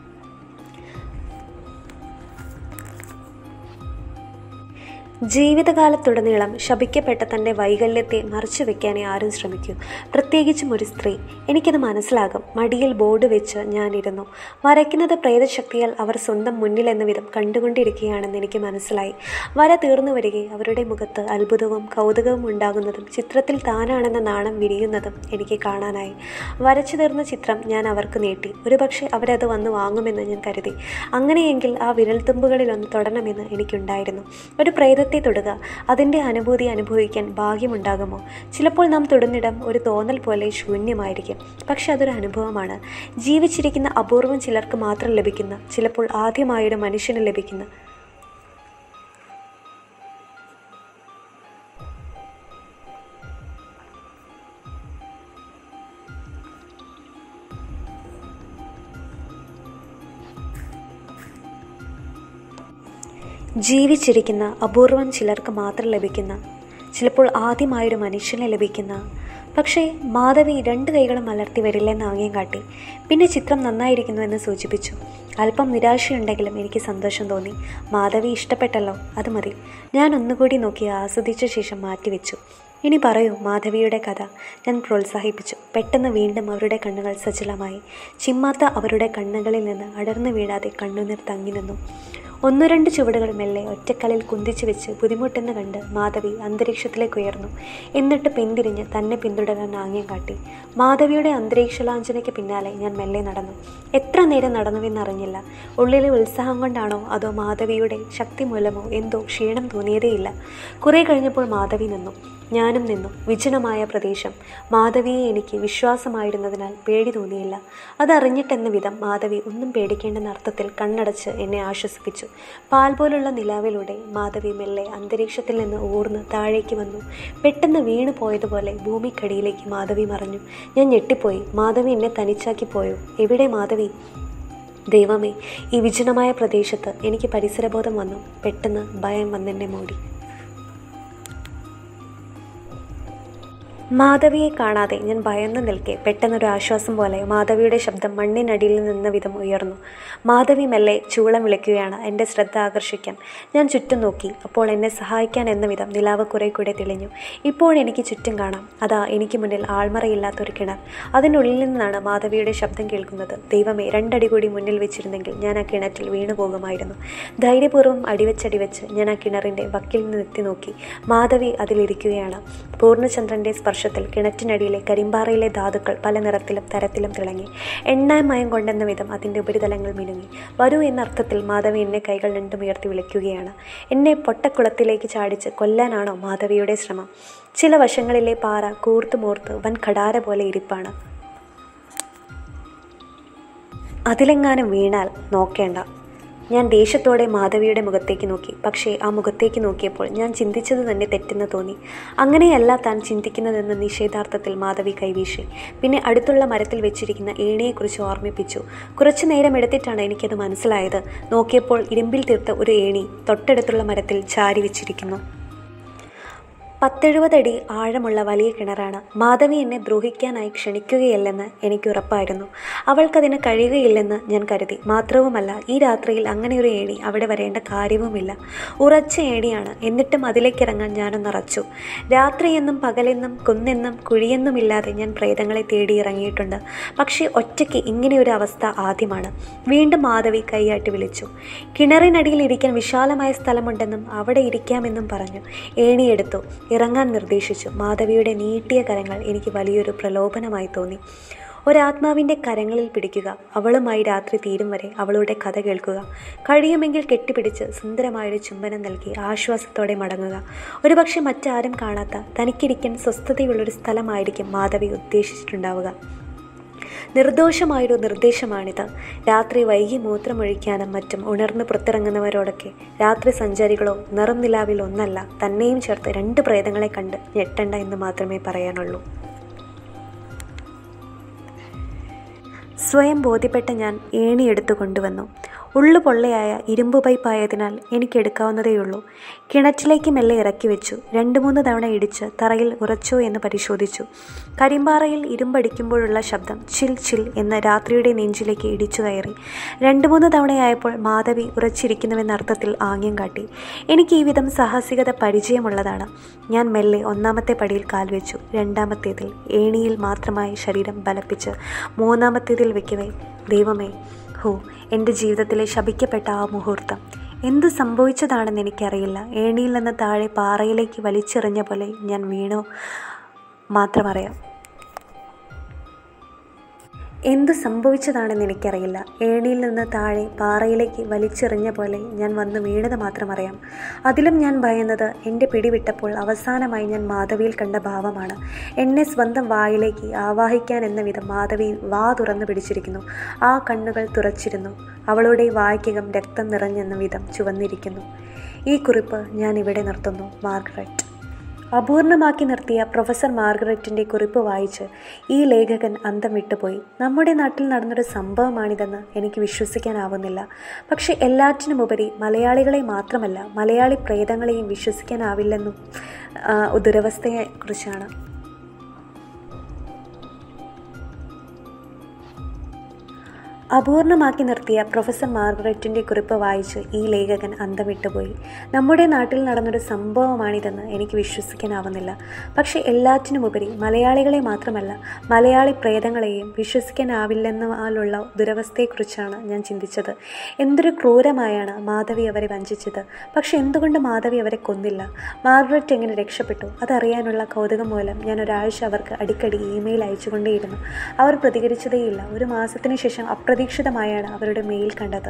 ജീവിതകാലത്തുടനീളം ശപിക്കപ്പെട്ട തൻ്റെ വൈകല്യത്തെ മറച്ചു വെക്കാനേ ആരും ശ്രമിക്കൂ പ്രത്യേകിച്ചും ഒരു സ്ത്രീ എനിക്കത് മനസ്സിലാകും മടിയിൽ ബോർഡ് വെച്ച് ഞാനിരുന്നു വരയ്ക്കുന്നത് പ്രേതശക്തിയാൽ അവർ സ്വന്തം മുന്നിലെന്ന വിധം കണ്ടുകൊണ്ടിരിക്കുകയാണെന്ന് എനിക്ക് മനസ്സിലായി വര തീർന്നു വരികെ അവരുടെ മുഖത്ത് അത്ഭുതവും കൗതുകവും ഉണ്ടാകുന്നതും ചിത്രത്തിൽ താനാണെന്ന നാണം വിരിയുന്നതും എനിക്ക് കാണാനായി വരച്ചു തീർന്ന ചിത്രം ഞാൻ അവർക്ക് നീട്ടി ഒരുപക്ഷെ അവരത് വന്ന് വാങ്ങുമെന്ന് ഞാൻ കരുതി അങ്ങനെയെങ്കിൽ ആ വിരൽത്തുമ്പുകളിലൊന്ന് തൊടണമെന്ന് എനിക്കുണ്ടായിരുന്നു ഒരു പ്രേതത്തെ തൊടുക അതിൻ്റെ അനുഭൂതി അനുഭവിക്കാൻ ഭാഗ്യമുണ്ടാകുമോ ചിലപ്പോൾ നാം തൊടുന്നിടം ഒരു തോന്നൽ പോലെ ശൂന്യമായിരിക്കും പക്ഷെ അതൊരു അനുഭവമാണ് ജീവിച്ചിരിക്കുന്ന അപൂർവം ചിലർക്ക് മാത്രം ലഭിക്കുന്ന ചിലപ്പോൾ ആദ്യമായൊരു മനുഷ്യന് ലഭിക്കുന്ന ജീവിച്ചിരിക്കുന്ന അപൂർവം ചിലർക്ക് മാത്രം ലഭിക്കുന്ന ചിലപ്പോൾ ആദ്യമായൊരു മനുഷ്യനെ ലഭിക്കുന്ന പക്ഷേ മാധവി രണ്ട് കൈകളും മലർത്തി വരില്ലെന്ന് ആംഗ്യം കാട്ടി പിന്നെ ചിത്രം നന്നായിരിക്കുന്നുവെന്ന് സൂചിപ്പിച്ചു അല്പം നിരാശയുണ്ടെങ്കിലും എനിക്ക് സന്തോഷം തോന്നി മാധവി ഇഷ്ടപ്പെട്ടല്ലോ അത് മതി ഞാൻ ഒന്നുകൂടി നോക്കി ആസ്വദിച്ച ശേഷം മാറ്റിവെച്ചു ഇനി പറയൂ മാധവിയുടെ കഥ ഞാൻ പ്രോത്സാഹിപ്പിച്ചു പെട്ടെന്ന് വീണ്ടും അവരുടെ കണ്ണുകൾ സജലമായി ചിമ്മാത്ത അവരുടെ കണ്ണുകളിൽ നിന്ന് അടർന്നു വീഴാതെ കണ്ണുനീർ തങ്ങി നിന്നു ഒന്നു രണ്ട് ചുവടുകൾ മെല്ലെ ഒറ്റക്കലിൽ കുന്തിച്ചു വെച്ച് ബുദ്ധിമുട്ടെന്ന് കണ്ട് മാധവി അന്തരീക്ഷത്തിലേക്ക് ഉയർന്നു എന്നിട്ട് പിന്തിരിഞ്ഞ് തന്നെ പിന്തുടരാൻ ആംഗ്യം കാട്ടി മാധവിയുടെ അന്തരീക്ഷലാഞ്ചനയ്ക്ക് പിന്നാലെ ഞാൻ മെല്ലെ നടന്നു എത്ര നേരം നടന്നുവെന്നറിഞ്ഞില്ല ഉള്ളിലെ ഉത്സാഹം കൊണ്ടാണോ അതോ മാധവിയുടെ ശക്തി മൂലമോ എന്തോ ക്ഷീണം തോന്നിയതേയില്ല കുറേ കഴിഞ്ഞപ്പോൾ മാധവി നിന്നു ഞാനും നിന്നു വിജനമായ പ്രദേശം മാധവിയെ എനിക്ക് വിശ്വാസമായിരുന്നതിനാൽ പേടി തോന്നിയില്ല അതറിഞ്ഞിട്ടെന്ന വിധം മാധവി ഒന്നും പേടിക്കേണ്ടെന്ന അർത്ഥത്തിൽ കണ്ണടച്ച് എന്നെ ആശ്വസിപ്പിച്ചു പാൽ പോലുള്ള നിലാവിലൂടെ മാധവി മെല്ലെ അന്തരീക്ഷത്തിൽ നിന്ന് ഊർന്ന് താഴേക്ക് വന്നു പെട്ടെന്ന് വീണു പോയതുപോലെ ഭൂമിക്കടിയിലേക്ക് മാധവി മറഞ്ഞു ഞാൻ ഞെട്ടിപ്പോയി മാധവി എന്നെ തനിച്ചാക്കി പോയോ എവിടെ മാധവി ദൈവമേ ഈ വിജനമായ പ്രദേശത്ത് എനിക്ക് പരിസരബോധം വന്നു പെട്ടെന്ന് ഭയം വന്നെന്നെ മൂടി മാധവിയെ കാണാതെ ഞാൻ ഭയന്നു നിൽക്കെ പെട്ടെന്നൊരു ആശ്വാസം പോലെ മാധവിയുടെ ശബ്ദം മണ്ണിനടിയിൽ നിന്ന വിധം ഉയർന്നു മാധവി മെല്ലെ ചൂളം വിളിക്കുകയാണ് എൻ്റെ ശ്രദ്ധ ആകർഷിക്കാൻ ഞാൻ ചുറ്റും നോക്കി അപ്പോൾ എന്നെ സഹായിക്കാൻ എന്ന വിധം നിലാവ് കുറെ കൂടെ തെളിഞ്ഞു ഇപ്പോൾ എനിക്ക് ചുറ്റും കാണാം അതാ എനിക്ക് മുന്നിൽ ആൾമറയില്ലാത്തൊരു കിണർ അതിനുള്ളിൽ നിന്നാണ് മാധവിയുടെ ശബ്ദം കേൾക്കുന്നത് ദൈവമേ രണ്ടടി കൂടി മുന്നിൽ വെച്ചിരുന്നെങ്കിൽ ഞാൻ ആ കിണറ്റിൽ വീണു പോകുമായിരുന്നു ധൈര്യപൂർവ്വം അടിവെച്ചടിവെച്ച് ഞാൻ ആ കിണറിൻ്റെ വക്കിൽ നിന്ന് എത്തി നോക്കി മാധവി അതിലിരിക്കുകയാണ് പൂർണ്ണചന്ദ്രൻ്റെ സ്പർശത്തിൽ കിണറ്റിനടിയിലെ കരിമ്പാറയിലെ ധാതുക്കൾ പല നിറത്തിലും തരത്തിലും തിളങ്ങി എണ്ണമയം കൊണ്ടെന്ന വിധം അതിൻ്റെ ഉപരിതലങ്ങൾ മിനുങ്ങി വരൂ എന്ന അർത്ഥത്തിൽ മാധവി എന്നെ കൈകൾ രണ്ടും ഉയർത്തി വിളിക്കുകയാണ് എന്നെ പൊട്ടക്കുളത്തിലേക്ക് ചാടിച്ച് കൊല്ലാനാണോ മാധവിയുടെ ശ്രമം ചില വശങ്ങളിലെ പാറ കൂർത്തു മൂർത്ത് വൻ ഖടാര പോലെ ഇരിപ്പാണ് അതിലെങ്ങാനും വീണാൽ നോക്കേണ്ട ഞാൻ ദേഷ്യത്തോടെ മാധവിയുടെ മുഖത്തേക്ക് നോക്കി പക്ഷേ ആ മുഖത്തേക്ക് നോക്കിയപ്പോൾ ഞാൻ ചിന്തിച്ചത് തന്നെ തെറ്റെന്ന് തോന്നി അങ്ങനെയല്ല താൻ ചിന്തിക്കുന്നതെന്ന് നിഷേധാർത്ഥത്തിൽ മാധവി കൈവീശി പിന്നെ അടുത്തുള്ള മരത്തിൽ വെച്ചിരിക്കുന്ന ഏണിയെക്കുറിച്ച് ഓർമ്മിപ്പിച്ചു കുറച്ചു നേരം എടുത്തിട്ടാണ് എനിക്കത് മനസ്സിലായത് നോക്കിയപ്പോൾ ഇരുമ്പിൽ തീർത്ത ഒരു ഏണി തൊട്ടടുത്തുള്ള മരത്തിൽ ചാരി വെച്ചിരിക്കുന്നു പത്തെഴുപതടി ആഴമുള്ള വലിയ കിണറാണ് മാധവി എന്നെ ദ്രോഹിക്കാനായി ക്ഷണിക്കുകയല്ലെന്ന് എനിക്ക് ഉറപ്പായിരുന്നു അവൾക്കതിന് കഴിയുകയില്ലെന്ന് ഞാൻ കരുതി മാത്രവുമല്ല ഈ രാത്രിയിൽ അങ്ങനെ ഒരു ഏണി അവിടെ വരേണ്ട കാര്യവുമില്ല ഉറച്ച ഏണിയാണ് എന്നിട്ടും അതിലേക്കിറങ്ങാൻ ഞാനൊന്നറച്ചു രാത്രിയെന്നും പകലെന്നും കുന്നെന്നും കുഴിയെന്നുമില്ലാതെ ഞാൻ പ്രേതങ്ങളെ തേടി ഇറങ്ങിയിട്ടുണ്ട് പക്ഷേ ഒറ്റയ്ക്ക് ഇങ്ങനെയൊരു അവസ്ഥ ആദ്യമാണ് വീണ്ടും മാധവി കൈയാട്ടി വിളിച്ചു കിണറിനടിയിൽ ഇരിക്കാൻ വിശാലമായ സ്ഥലമുണ്ടെന്നും അവിടെ ഇരിക്കാമെന്നും പറഞ്ഞു ഏണിയെടുത്തു ഇറങ്ങാൻ നിർദ്ദേശിച്ചു മാധവിയുടെ നീട്ടിയ കരങ്ങൾ എനിക്ക് വലിയൊരു പ്രലോഭനമായി തോന്നി ഒരാത്മാവിൻ്റെ കരങ്ങളിൽ പിടിക്കുക അവളുമായി രാത്രി തീരും വരെ അവളുടെ കഥ കേൾക്കുക കഴിയുമെങ്കിൽ കെട്ടിപ്പിടിച്ച് സുന്ദരമായൊരു ചുംബനം നൽകി ആശ്വാസത്തോടെ മടങ്ങുക ഒരുപക്ഷെ മറ്റാരും കാണാത്ത തനിക്കിരിക്കാൻ സ്വസ്ഥതയുള്ളൊരു സ്ഥലമായിരിക്കും മാധവി ഉദ്ദേശിച്ചിട്ടുണ്ടാവുക നിർദോഷമായൊരു നിർദ്ദേശമാണിത് രാത്രി വൈകി മൂത്രമൊഴിക്കാനും മറ്റും ഉണർന്ന് പുറത്തിറങ്ങുന്നവരോടൊക്കെ രാത്രി സഞ്ചാരികളോ നിറം നിലാവിൽ ഒന്നല്ല തന്നെയും ചേർത്ത് രണ്ട് പ്രേതങ്ങളെ കണ്ട് ഞെട്ടണ്ട എന്ന് മാത്രമേ പറയാനുള്ളൂ സ്വയം ബോധ്യപ്പെട്ട ഞാൻ ഏണിയെടുത്തു കൊണ്ടുവന്നു ഉള്ളു പൊള്ളയായ ഇരുമ്പ് പൈപ്പായതിനാൽ എനിക്കെടുക്കാവുന്നതേയുള്ളൂ കിണറ്റിലേക്ക് മെല്ലെ ഇറക്കി വെച്ചു രണ്ട് മൂന്ന് തവണ ഇടിച്ച് തറയിൽ ഉറച്ചോ എന്ന് പരിശോധിച്ചു കരിമ്പാറയിൽ ഇരുമ്പടിക്കുമ്പോഴുള്ള ശബ്ദം ചിൽ ചിൽ എന്ന് രാത്രിയുടെ നെഞ്ചിലേക്ക് ഇടിച്ചു കയറി രണ്ട് മൂന്ന് തവണയായപ്പോൾ മാധവി ഉറച്ചിരിക്കുന്നുവെന്ന അർത്ഥത്തിൽ ആംഗ്യം കാട്ടി എനിക്ക് ഈ വിധം സാഹസികത പരിചയമുള്ളതാണ് ഞാൻ മെല്ലെ ഒന്നാമത്തെ പടിയിൽ കാൽ വെച്ചു രണ്ടാമത്തേതിൽ ഏണിയിൽ മാത്രമായി ശരീരം ബലപ്പിച്ച് മൂന്നാമത്തേതിൽ വെക്കവേ ദൈവമേ ഹോ എൻ്റെ ജീവിതത്തിലെ ശപിക്കപ്പെട്ട ആ മുഹൂർത്തം എന്ത് സംഭവിച്ചതാണെന്ന് എനിക്കറിയില്ല ഏണിയിൽ നിന്ന് താഴെ പാറയിലേക്ക് വലിച്ചെറിഞ്ഞ പോലെ ഞാൻ വീണു മാത്രമറിയാം എന്ത് സംഭവിച്ചതാണെന്ന് എനിക്കറിയില്ല ഏണിയിൽ നിന്ന് താഴെ പാറയിലേക്ക് വലിച്ചെറിഞ്ഞ പോലെ ഞാൻ വന്ന് വീണത് മാത്രമറിയാം അതിലും ഞാൻ ഭയന്നത് എൻ്റെ പിടിവിട്ടപ്പോൾ അവസാനമായി ഞാൻ മാധവിയിൽ കണ്ട ഭാവമാണ് എന്നെ സ്വന്തം വായിലേക്ക് ആവാഹിക്കാൻ എന്ന വിധം മാധവി വാ തുറന്നു പിടിച്ചിരിക്കുന്നു ആ കണ്ണുകൾ തുറച്ചിരുന്നു അവളുടെ വായ്ക്കകം രക്തം നിറഞ്ഞെന്ന വിധം ചുവന്നിരിക്കുന്നു ഈ കുറിപ്പ് ഞാൻ ഇവിടെ നിർത്തുന്നു മാർഗരറ്റ് അപൂർണമാക്കി നിർത്തിയ പ്രൊഫസർ മാർഗരറ്റിൻ്റെ കുറിപ്പ് വായിച്ച് ഈ ലേഖകൻ അന്തം വിട്ടുപോയി നമ്മുടെ നാട്ടിൽ നടന്നൊരു സംഭവമാണിതെന്ന് എനിക്ക് വിശ്വസിക്കാനാവുന്നില്ല പക്ഷെ എല്ലാറ്റിനുമുപരി മലയാളികളെ മാത്രമല്ല മലയാളി പ്രേതങ്ങളെയും വിശ്വസിക്കാനാവില്ലെന്നും ദുരവസ്ഥയെക്കുറിച്ചാണ് അപൂർണമാക്കി നിർത്തിയ പ്രൊഫസർ മാർഗരറ്റിൻ്റെ കുറിപ്പ് വായിച്ച് ഈ ലേഖകൻ അന്തം വിട്ടുപോയി നമ്മുടെ നാട്ടിൽ നടന്നൊരു സംഭവമാണിതെന്ന് എനിക്ക് വിശ്വസിക്കാനാവുന്നില്ല പക്ഷേ എല്ലാറ്റിനുമുപരി മലയാളികളെ മാത്രമല്ല മലയാളി പ്രേതങ്ങളെയും വിശ്വസിക്കാനാവില്ലെന്നാലുള്ള ദുരവസ്ഥയെക്കുറിച്ചാണ് ഞാൻ ചിന്തിച്ചത് എന്തൊരു ക്രൂരമായാണ് മാധവി അവരെ വഞ്ചിച്ചത് പക്ഷെ എന്തുകൊണ്ട് മാധവി അവരെ കൊന്നില്ല മാർഗരറ്റ് എങ്ങനെ രക്ഷപ്പെട്ടു അതറിയാനുള്ള കൗതുകം മൂലം ഞാൻ ഒരാഴ്ച അവർക്ക് അടിക്കടി ഇമെയിൽ അയച്ചുകൊണ്ടേയിരുന്നു അവർ പ്രതികരിച്ചതേയില്ല ഒരു മാസത്തിന് ശേഷം അപ്രതി അപ്രതീക്ഷിതമായാണ് അവരുടെ മെയിൽ കണ്ടത്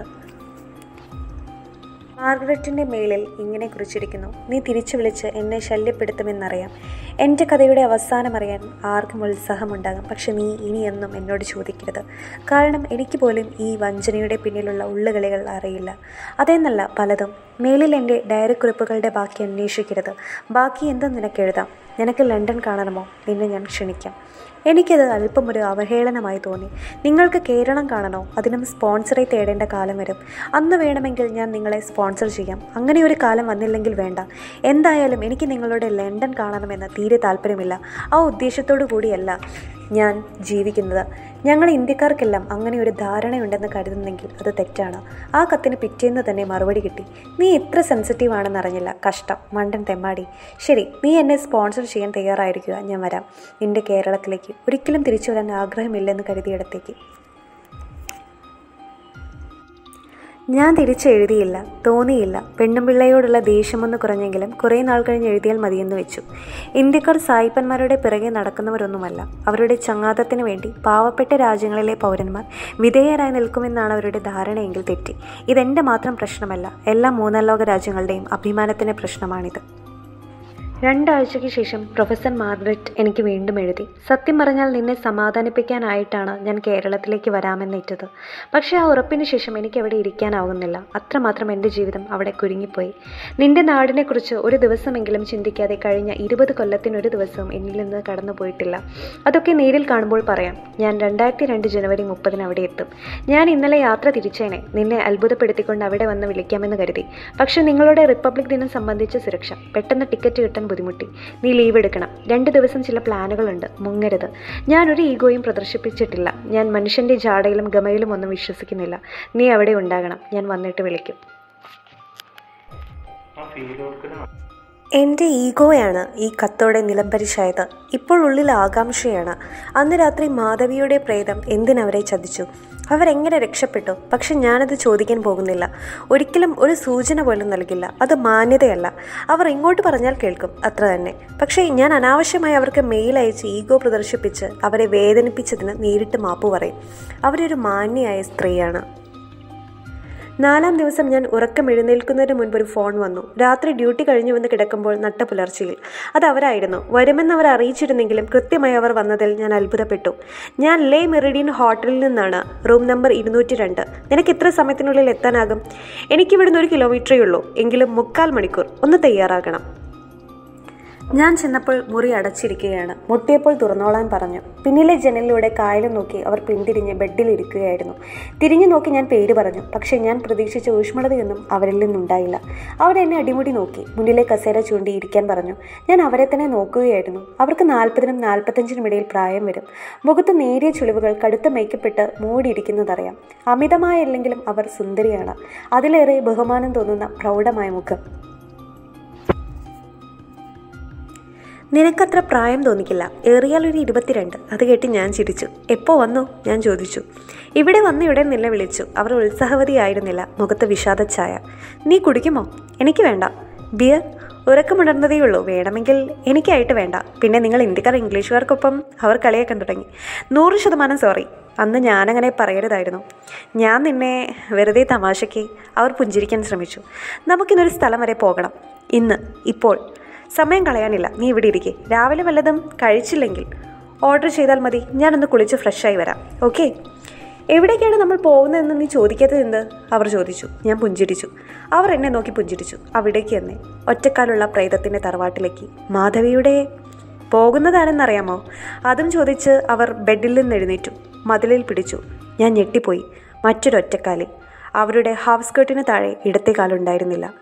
മാർഗരറ്റിൻ്റെ മെയിലിൽ ഇങ്ങനെ കുറിച്ചിരിക്കുന്നു നീ തിരിച്ചു വിളിച്ച് എന്നെ ശല്യപ്പെടുത്തുമെന്നറിയാം എൻ്റെ കഥയുടെ അവസാനം അറിയാൻ ആർക്കും ഉത്സാഹമുണ്ടാകും പക്ഷെ നീ ഇനിയൊന്നും എന്നോട് ചോദിക്കരുത് കാരണം എനിക്ക് പോലും ഈ വഞ്ചനയുടെ പിന്നിലുള്ള ഉള്ളുകളികൾ അറിയില്ല അതെന്നല്ല പലതും മേലിൽ എൻ്റെ ഡയറി കുറിപ്പുകളുടെ ബാക്കി അന്വേഷിക്കരുത് ബാക്കി എന്തും നിനക്ക് എഴുതാം നിനക്ക് ലണ്ടൻ കാണണമോ നിന്നെ ഞാൻ ക്ഷണിക്കാം എനിക്കത് അല്പം ഒരു അവഹേളനമായി തോന്നി നിങ്ങൾക്ക് കേരളം കാണണോ അതിനും സ്പോൺസറെ തേടേണ്ട കാലം വരും അന്ന് വേണമെങ്കിൽ ഞാൻ നിങ്ങളെ സ്പോൺസർ ചെയ്യാം അങ്ങനെ ഒരു കാലം വന്നില്ലെങ്കിൽ വേണ്ട എന്തായാലും എനിക്ക് നിങ്ങളുടെ ലണ്ടൻ കാണണമെന്ന് തീരെ താല്പര്യമില്ല ആ ഉദ്ദേശത്തോടു കൂടിയല്ല ഞാൻ ജീവിക്കുന്നത് ഞങ്ങൾ ഇന്ത്യക്കാർക്കെല്ലാം അങ്ങനെ ഒരു ധാരണയുണ്ടെന്ന് കരുതുന്നെങ്കിൽ അത് തെറ്റാണ് ആ കത്തിന് പിറ്റേന്ന് തന്നെ മറുപടി കിട്ടി നീ ഇത്ര സെൻസിറ്റീവ് ആണെന്ന് അറിഞ്ഞില്ല കഷ്ടം മണ്ടൻ തെമ്മാടി ശരി നീ എന്നെ സ്പോൺസർ ചെയ്യാൻ തയ്യാറായിരിക്കുക ഞാൻ വരാം നിന്റെ കേരളത്തിലേക്ക് ഒരിക്കലും തിരിച്ചു വരാൻ ആഗ്രഹമില്ലെന്ന് കരുതിയിടത്തേക്ക് ഞാൻ തിരിച്ചെഴുതിയില്ല തോന്നിയില്ല പെണ്ണുപിള്ളയോടുള്ള ദേഷ്യമൊന്ന് കുറഞ്ഞെങ്കിലും കുറേ നാൾ കഴിഞ്ഞ് എഴുതിയാൽ മതിയെന്ന് വെച്ചു ഇന്ത്യക്കാർ സായിപ്പന്മാരുടെ പിറകെ നടക്കുന്നവരൊന്നുമല്ല അവരുടെ ചങ്ങാതത്തിന് വേണ്ടി പാവപ്പെട്ട രാജ്യങ്ങളിലെ പൗരന്മാർ വിധേയരായി നിൽക്കുമെന്നാണ് അവരുടെ ധാരണയെങ്കിൽ തെറ്റി ഇതെൻ്റെ മാത്രം പ്രശ്നമല്ല എല്ലാ മൂന്നാം ലോക രാജ്യങ്ങളുടെയും അഭിമാനത്തിൻ്റെ പ്രശ്നമാണിത് രണ്ടാഴ്ചയ്ക്ക് ശേഷം പ്രൊഫസർ മാർഗ്രറ്റ് എനിക്ക് വീണ്ടും എഴുതി സത്യം പറഞ്ഞാൽ നിന്നെ സമാധാനിപ്പിക്കാനായിട്ടാണ് ഞാൻ കേരളത്തിലേക്ക് വരാമെന്നേറ്റത് പക്ഷേ ആ ഉറപ്പിന് ശേഷം എനിക്ക് അവിടെ ഇരിക്കാനാവുന്നില്ല അത്രമാത്രം എൻ്റെ ജീവിതം അവിടെ കുരുങ്ങിപ്പോയി നിന്റെ നാടിനെക്കുറിച്ച് ഒരു ദിവസമെങ്കിലും ചിന്തിക്കാതെ കഴിഞ്ഞ ഇരുപത് കൊല്ലത്തിനൊരു ദിവസവും എന്നിൽ നിന്ന് കടന്നു പോയിട്ടില്ല അതൊക്കെ നേരിൽ കാണുമ്പോൾ പറയാം ഞാൻ രണ്ടായിരത്തി രണ്ട് ജനുവരി മുപ്പതിന് അവിടെ എത്തും ഞാൻ ഇന്നലെ യാത്ര തിരിച്ചേനെ നിന്നെ അത്ഭുതപ്പെടുത്തിക്കൊണ്ട് അവിടെ വന്ന് വിളിക്കാമെന്ന് കരുതി പക്ഷേ നിങ്ങളുടെ റിപ്പബ്ലിക് ദിനം സംബന്ധിച്ച സുരക്ഷ പെട്ടെന്ന് ടിക്കറ്റ് കിട്ടാൻ ബുദ്ധിമുട്ടി നീ ലീവ് എടുക്കണം രണ്ട് ദിവസം ചില പ്ലാനുകളുണ്ട് മുങ്ങരുത് ഞാനൊരു ഈഗോയും പ്രദർശിപ്പിച്ചിട്ടില്ല ഞാൻ മനുഷ്യൻ്റെ ജാടയിലും ഗമയിലും ഒന്നും വിശ്വസിക്കുന്നില്ല നീ അവിടെ ഉണ്ടാകണം ഞാൻ വന്നിട്ട് വിളിക്കും എൻ്റെ ഈഗോയാണ് ഈ കത്തോടെ നിലംപരിശായത് ഇപ്പോൾ ഉള്ളിൽ ആകാംക്ഷയാണ് അന്ന് രാത്രി മാധവിയുടെ പ്രേതം എന്തിനവരെ ചതിച്ചു അവരെങ്ങനെ രക്ഷപ്പെട്ടു പക്ഷെ ഞാനത് ചോദിക്കാൻ പോകുന്നില്ല ഒരിക്കലും ഒരു സൂചന പോലും നൽകില്ല അത് മാന്യതയല്ല അവർ ഇങ്ങോട്ട് പറഞ്ഞാൽ കേൾക്കും അത്ര തന്നെ പക്ഷേ ഞാൻ അനാവശ്യമായി അവർക്ക് മെയിൽ അയച്ച് ഈഗോ പ്രദർശിപ്പിച്ച് അവരെ വേദനിപ്പിച്ചതിന് നേരിട്ട് മാപ്പ് പറയും അവരൊരു മാന്യയായ സ്ത്രീയാണ് നാലാം ദിവസം ഞാൻ ഉറക്കം എഴുന്നേൽക്കുന്നതിന് മുൻപ് ഒരു ഫോൺ വന്നു രാത്രി ഡ്യൂട്ടി കഴിഞ്ഞു വന്ന് കിടക്കുമ്പോൾ നട്ട പുലർച്ചയിൽ അത് അവരായിരുന്നു വരുമെന്ന് അവർ അറിയിച്ചിരുന്നെങ്കിലും കൃത്യമായി അവർ വന്നതിൽ ഞാൻ അത്ഭുതപ്പെട്ടു ഞാൻ ലേ മെറിഡിയൻ ഹോട്ടലിൽ നിന്നാണ് റൂം നമ്പർ ഇരുന്നൂറ്റി രണ്ട് നിനക്ക് ഇത്ര സമയത്തിനുള്ളിൽ എത്താനാകും എനിക്കിവിടുന്ന് ഒരു കിലോമീറ്ററേ ഉള്ളൂ എങ്കിലും മുക്കാൽ മണിക്കൂർ ഒന്ന് തയ്യാറാകണം ഞാൻ ചെന്നപ്പോൾ മുറി അടച്ചിരിക്കുകയാണ് മുട്ടിയപ്പോൾ തുറന്നോളാൻ പറഞ്ഞു പിന്നിലെ ജനലിലൂടെ കായലും നോക്കി അവർ പിന്തിരിഞ്ഞ് ബെഡിൽ ഇരിക്കുകയായിരുന്നു തിരിഞ്ഞു നോക്കി ഞാൻ പേര് പറഞ്ഞു പക്ഷേ ഞാൻ പ്രതീക്ഷിച്ച ഊഷ്മളതയൊന്നും അവരിൽ നിന്നുണ്ടായില്ല അവർ എന്നെ അടിമുടി നോക്കി മുന്നിലെ കസേര ചൂണ്ടി ഇരിക്കാൻ പറഞ്ഞു ഞാൻ അവരെ തന്നെ നോക്കുകയായിരുന്നു അവർക്ക് നാൽപ്പതിനും നാൽപ്പത്തഞ്ചിനും ഇടയിൽ പ്രായം വരും മുഖത്ത് നേരിയ ചുളിവുകൾ കടുത്ത മേക്കപ്പെട്ട് മൂടിയിരിക്കുന്നതറിയാം അമിതമായല്ലെങ്കിലും അവർ സുന്ദരിയാണ് അതിലേറെ ബഹുമാനം തോന്നുന്ന പ്രൗഢമായ മുഖം നിനക്കത്ര പ്രായം തോന്നിക്കില്ല ഏറിയാൽ ഒരു ഇരുപത്തിരണ്ട് അത് കേട്ട് ഞാൻ ചിരിച്ചു എപ്പോൾ വന്നു ഞാൻ ചോദിച്ചു ഇവിടെ വന്ന് ഇവിടെ നില വിളിച്ചു അവർ ഉത്സാഹവതിയായിരുന്നില്ല മുഖത്ത് വിഷാദച്ഛായ നീ കുടിക്കുമോ എനിക്ക് വേണ്ട ബിയർ ഉറക്കമുണർന്നതേയുള്ളൂ വേണമെങ്കിൽ എനിക്കായിട്ട് വേണ്ട പിന്നെ നിങ്ങൾ ഇന്ത്യക്കാർ ഇംഗ്ലീഷുകാർക്കൊപ്പം അവർ കളിയാക്കാൻ തുടങ്ങി നൂറ് ശതമാനം സോറി അന്ന് ഞാനങ്ങനെ പറയരുതായിരുന്നു ഞാൻ നിന്നെ വെറുതെ തമാശയ്ക്ക് അവർ പുഞ്ചിരിക്കാൻ ശ്രമിച്ചു നമുക്കിന്നൊരു സ്ഥലം വരെ പോകണം ഇന്ന് ഇപ്പോൾ സമയം കളയാനില്ല നീ ഇവിടെ ഇരിക്കെ രാവിലെ വല്ലതും കഴിച്ചില്ലെങ്കിൽ ഓർഡർ ചെയ്താൽ മതി ഞാനൊന്ന് കുളിച്ച് ഫ്രഷായി വരാം ഓക്കെ എവിടേക്കാണ് നമ്മൾ പോകുന്നതെന്ന് നീ ചോദിക്കാത്തത് എന്ത് അവർ ചോദിച്ചു ഞാൻ പുഞ്ചിരിച്ചു അവർ എന്നെ നോക്കി പുഞ്ചിരിച്ചു അവിടേക്ക് തന്നെ ഒറ്റക്കാലുള്ള പ്രേതത്തിൻ്റെ തറവാട്ടിലേക്ക് മാധവിയുടെ പോകുന്നതാണെന്നറിയാമോ അതും ചോദിച്ച് അവർ ബെഡിൽ നിന്ന് എഴുന്നേറ്റു മതിലിൽ പിടിച്ചു ഞാൻ ഞെട്ടിപ്പോയി മറ്റൊരൊറ്റക്കാലിൽ അവരുടെ ഹാഫ് സ്കേർട്ടിന് താഴെ ഇടത്തെ കാലുണ്ടായിരുന്നില്ല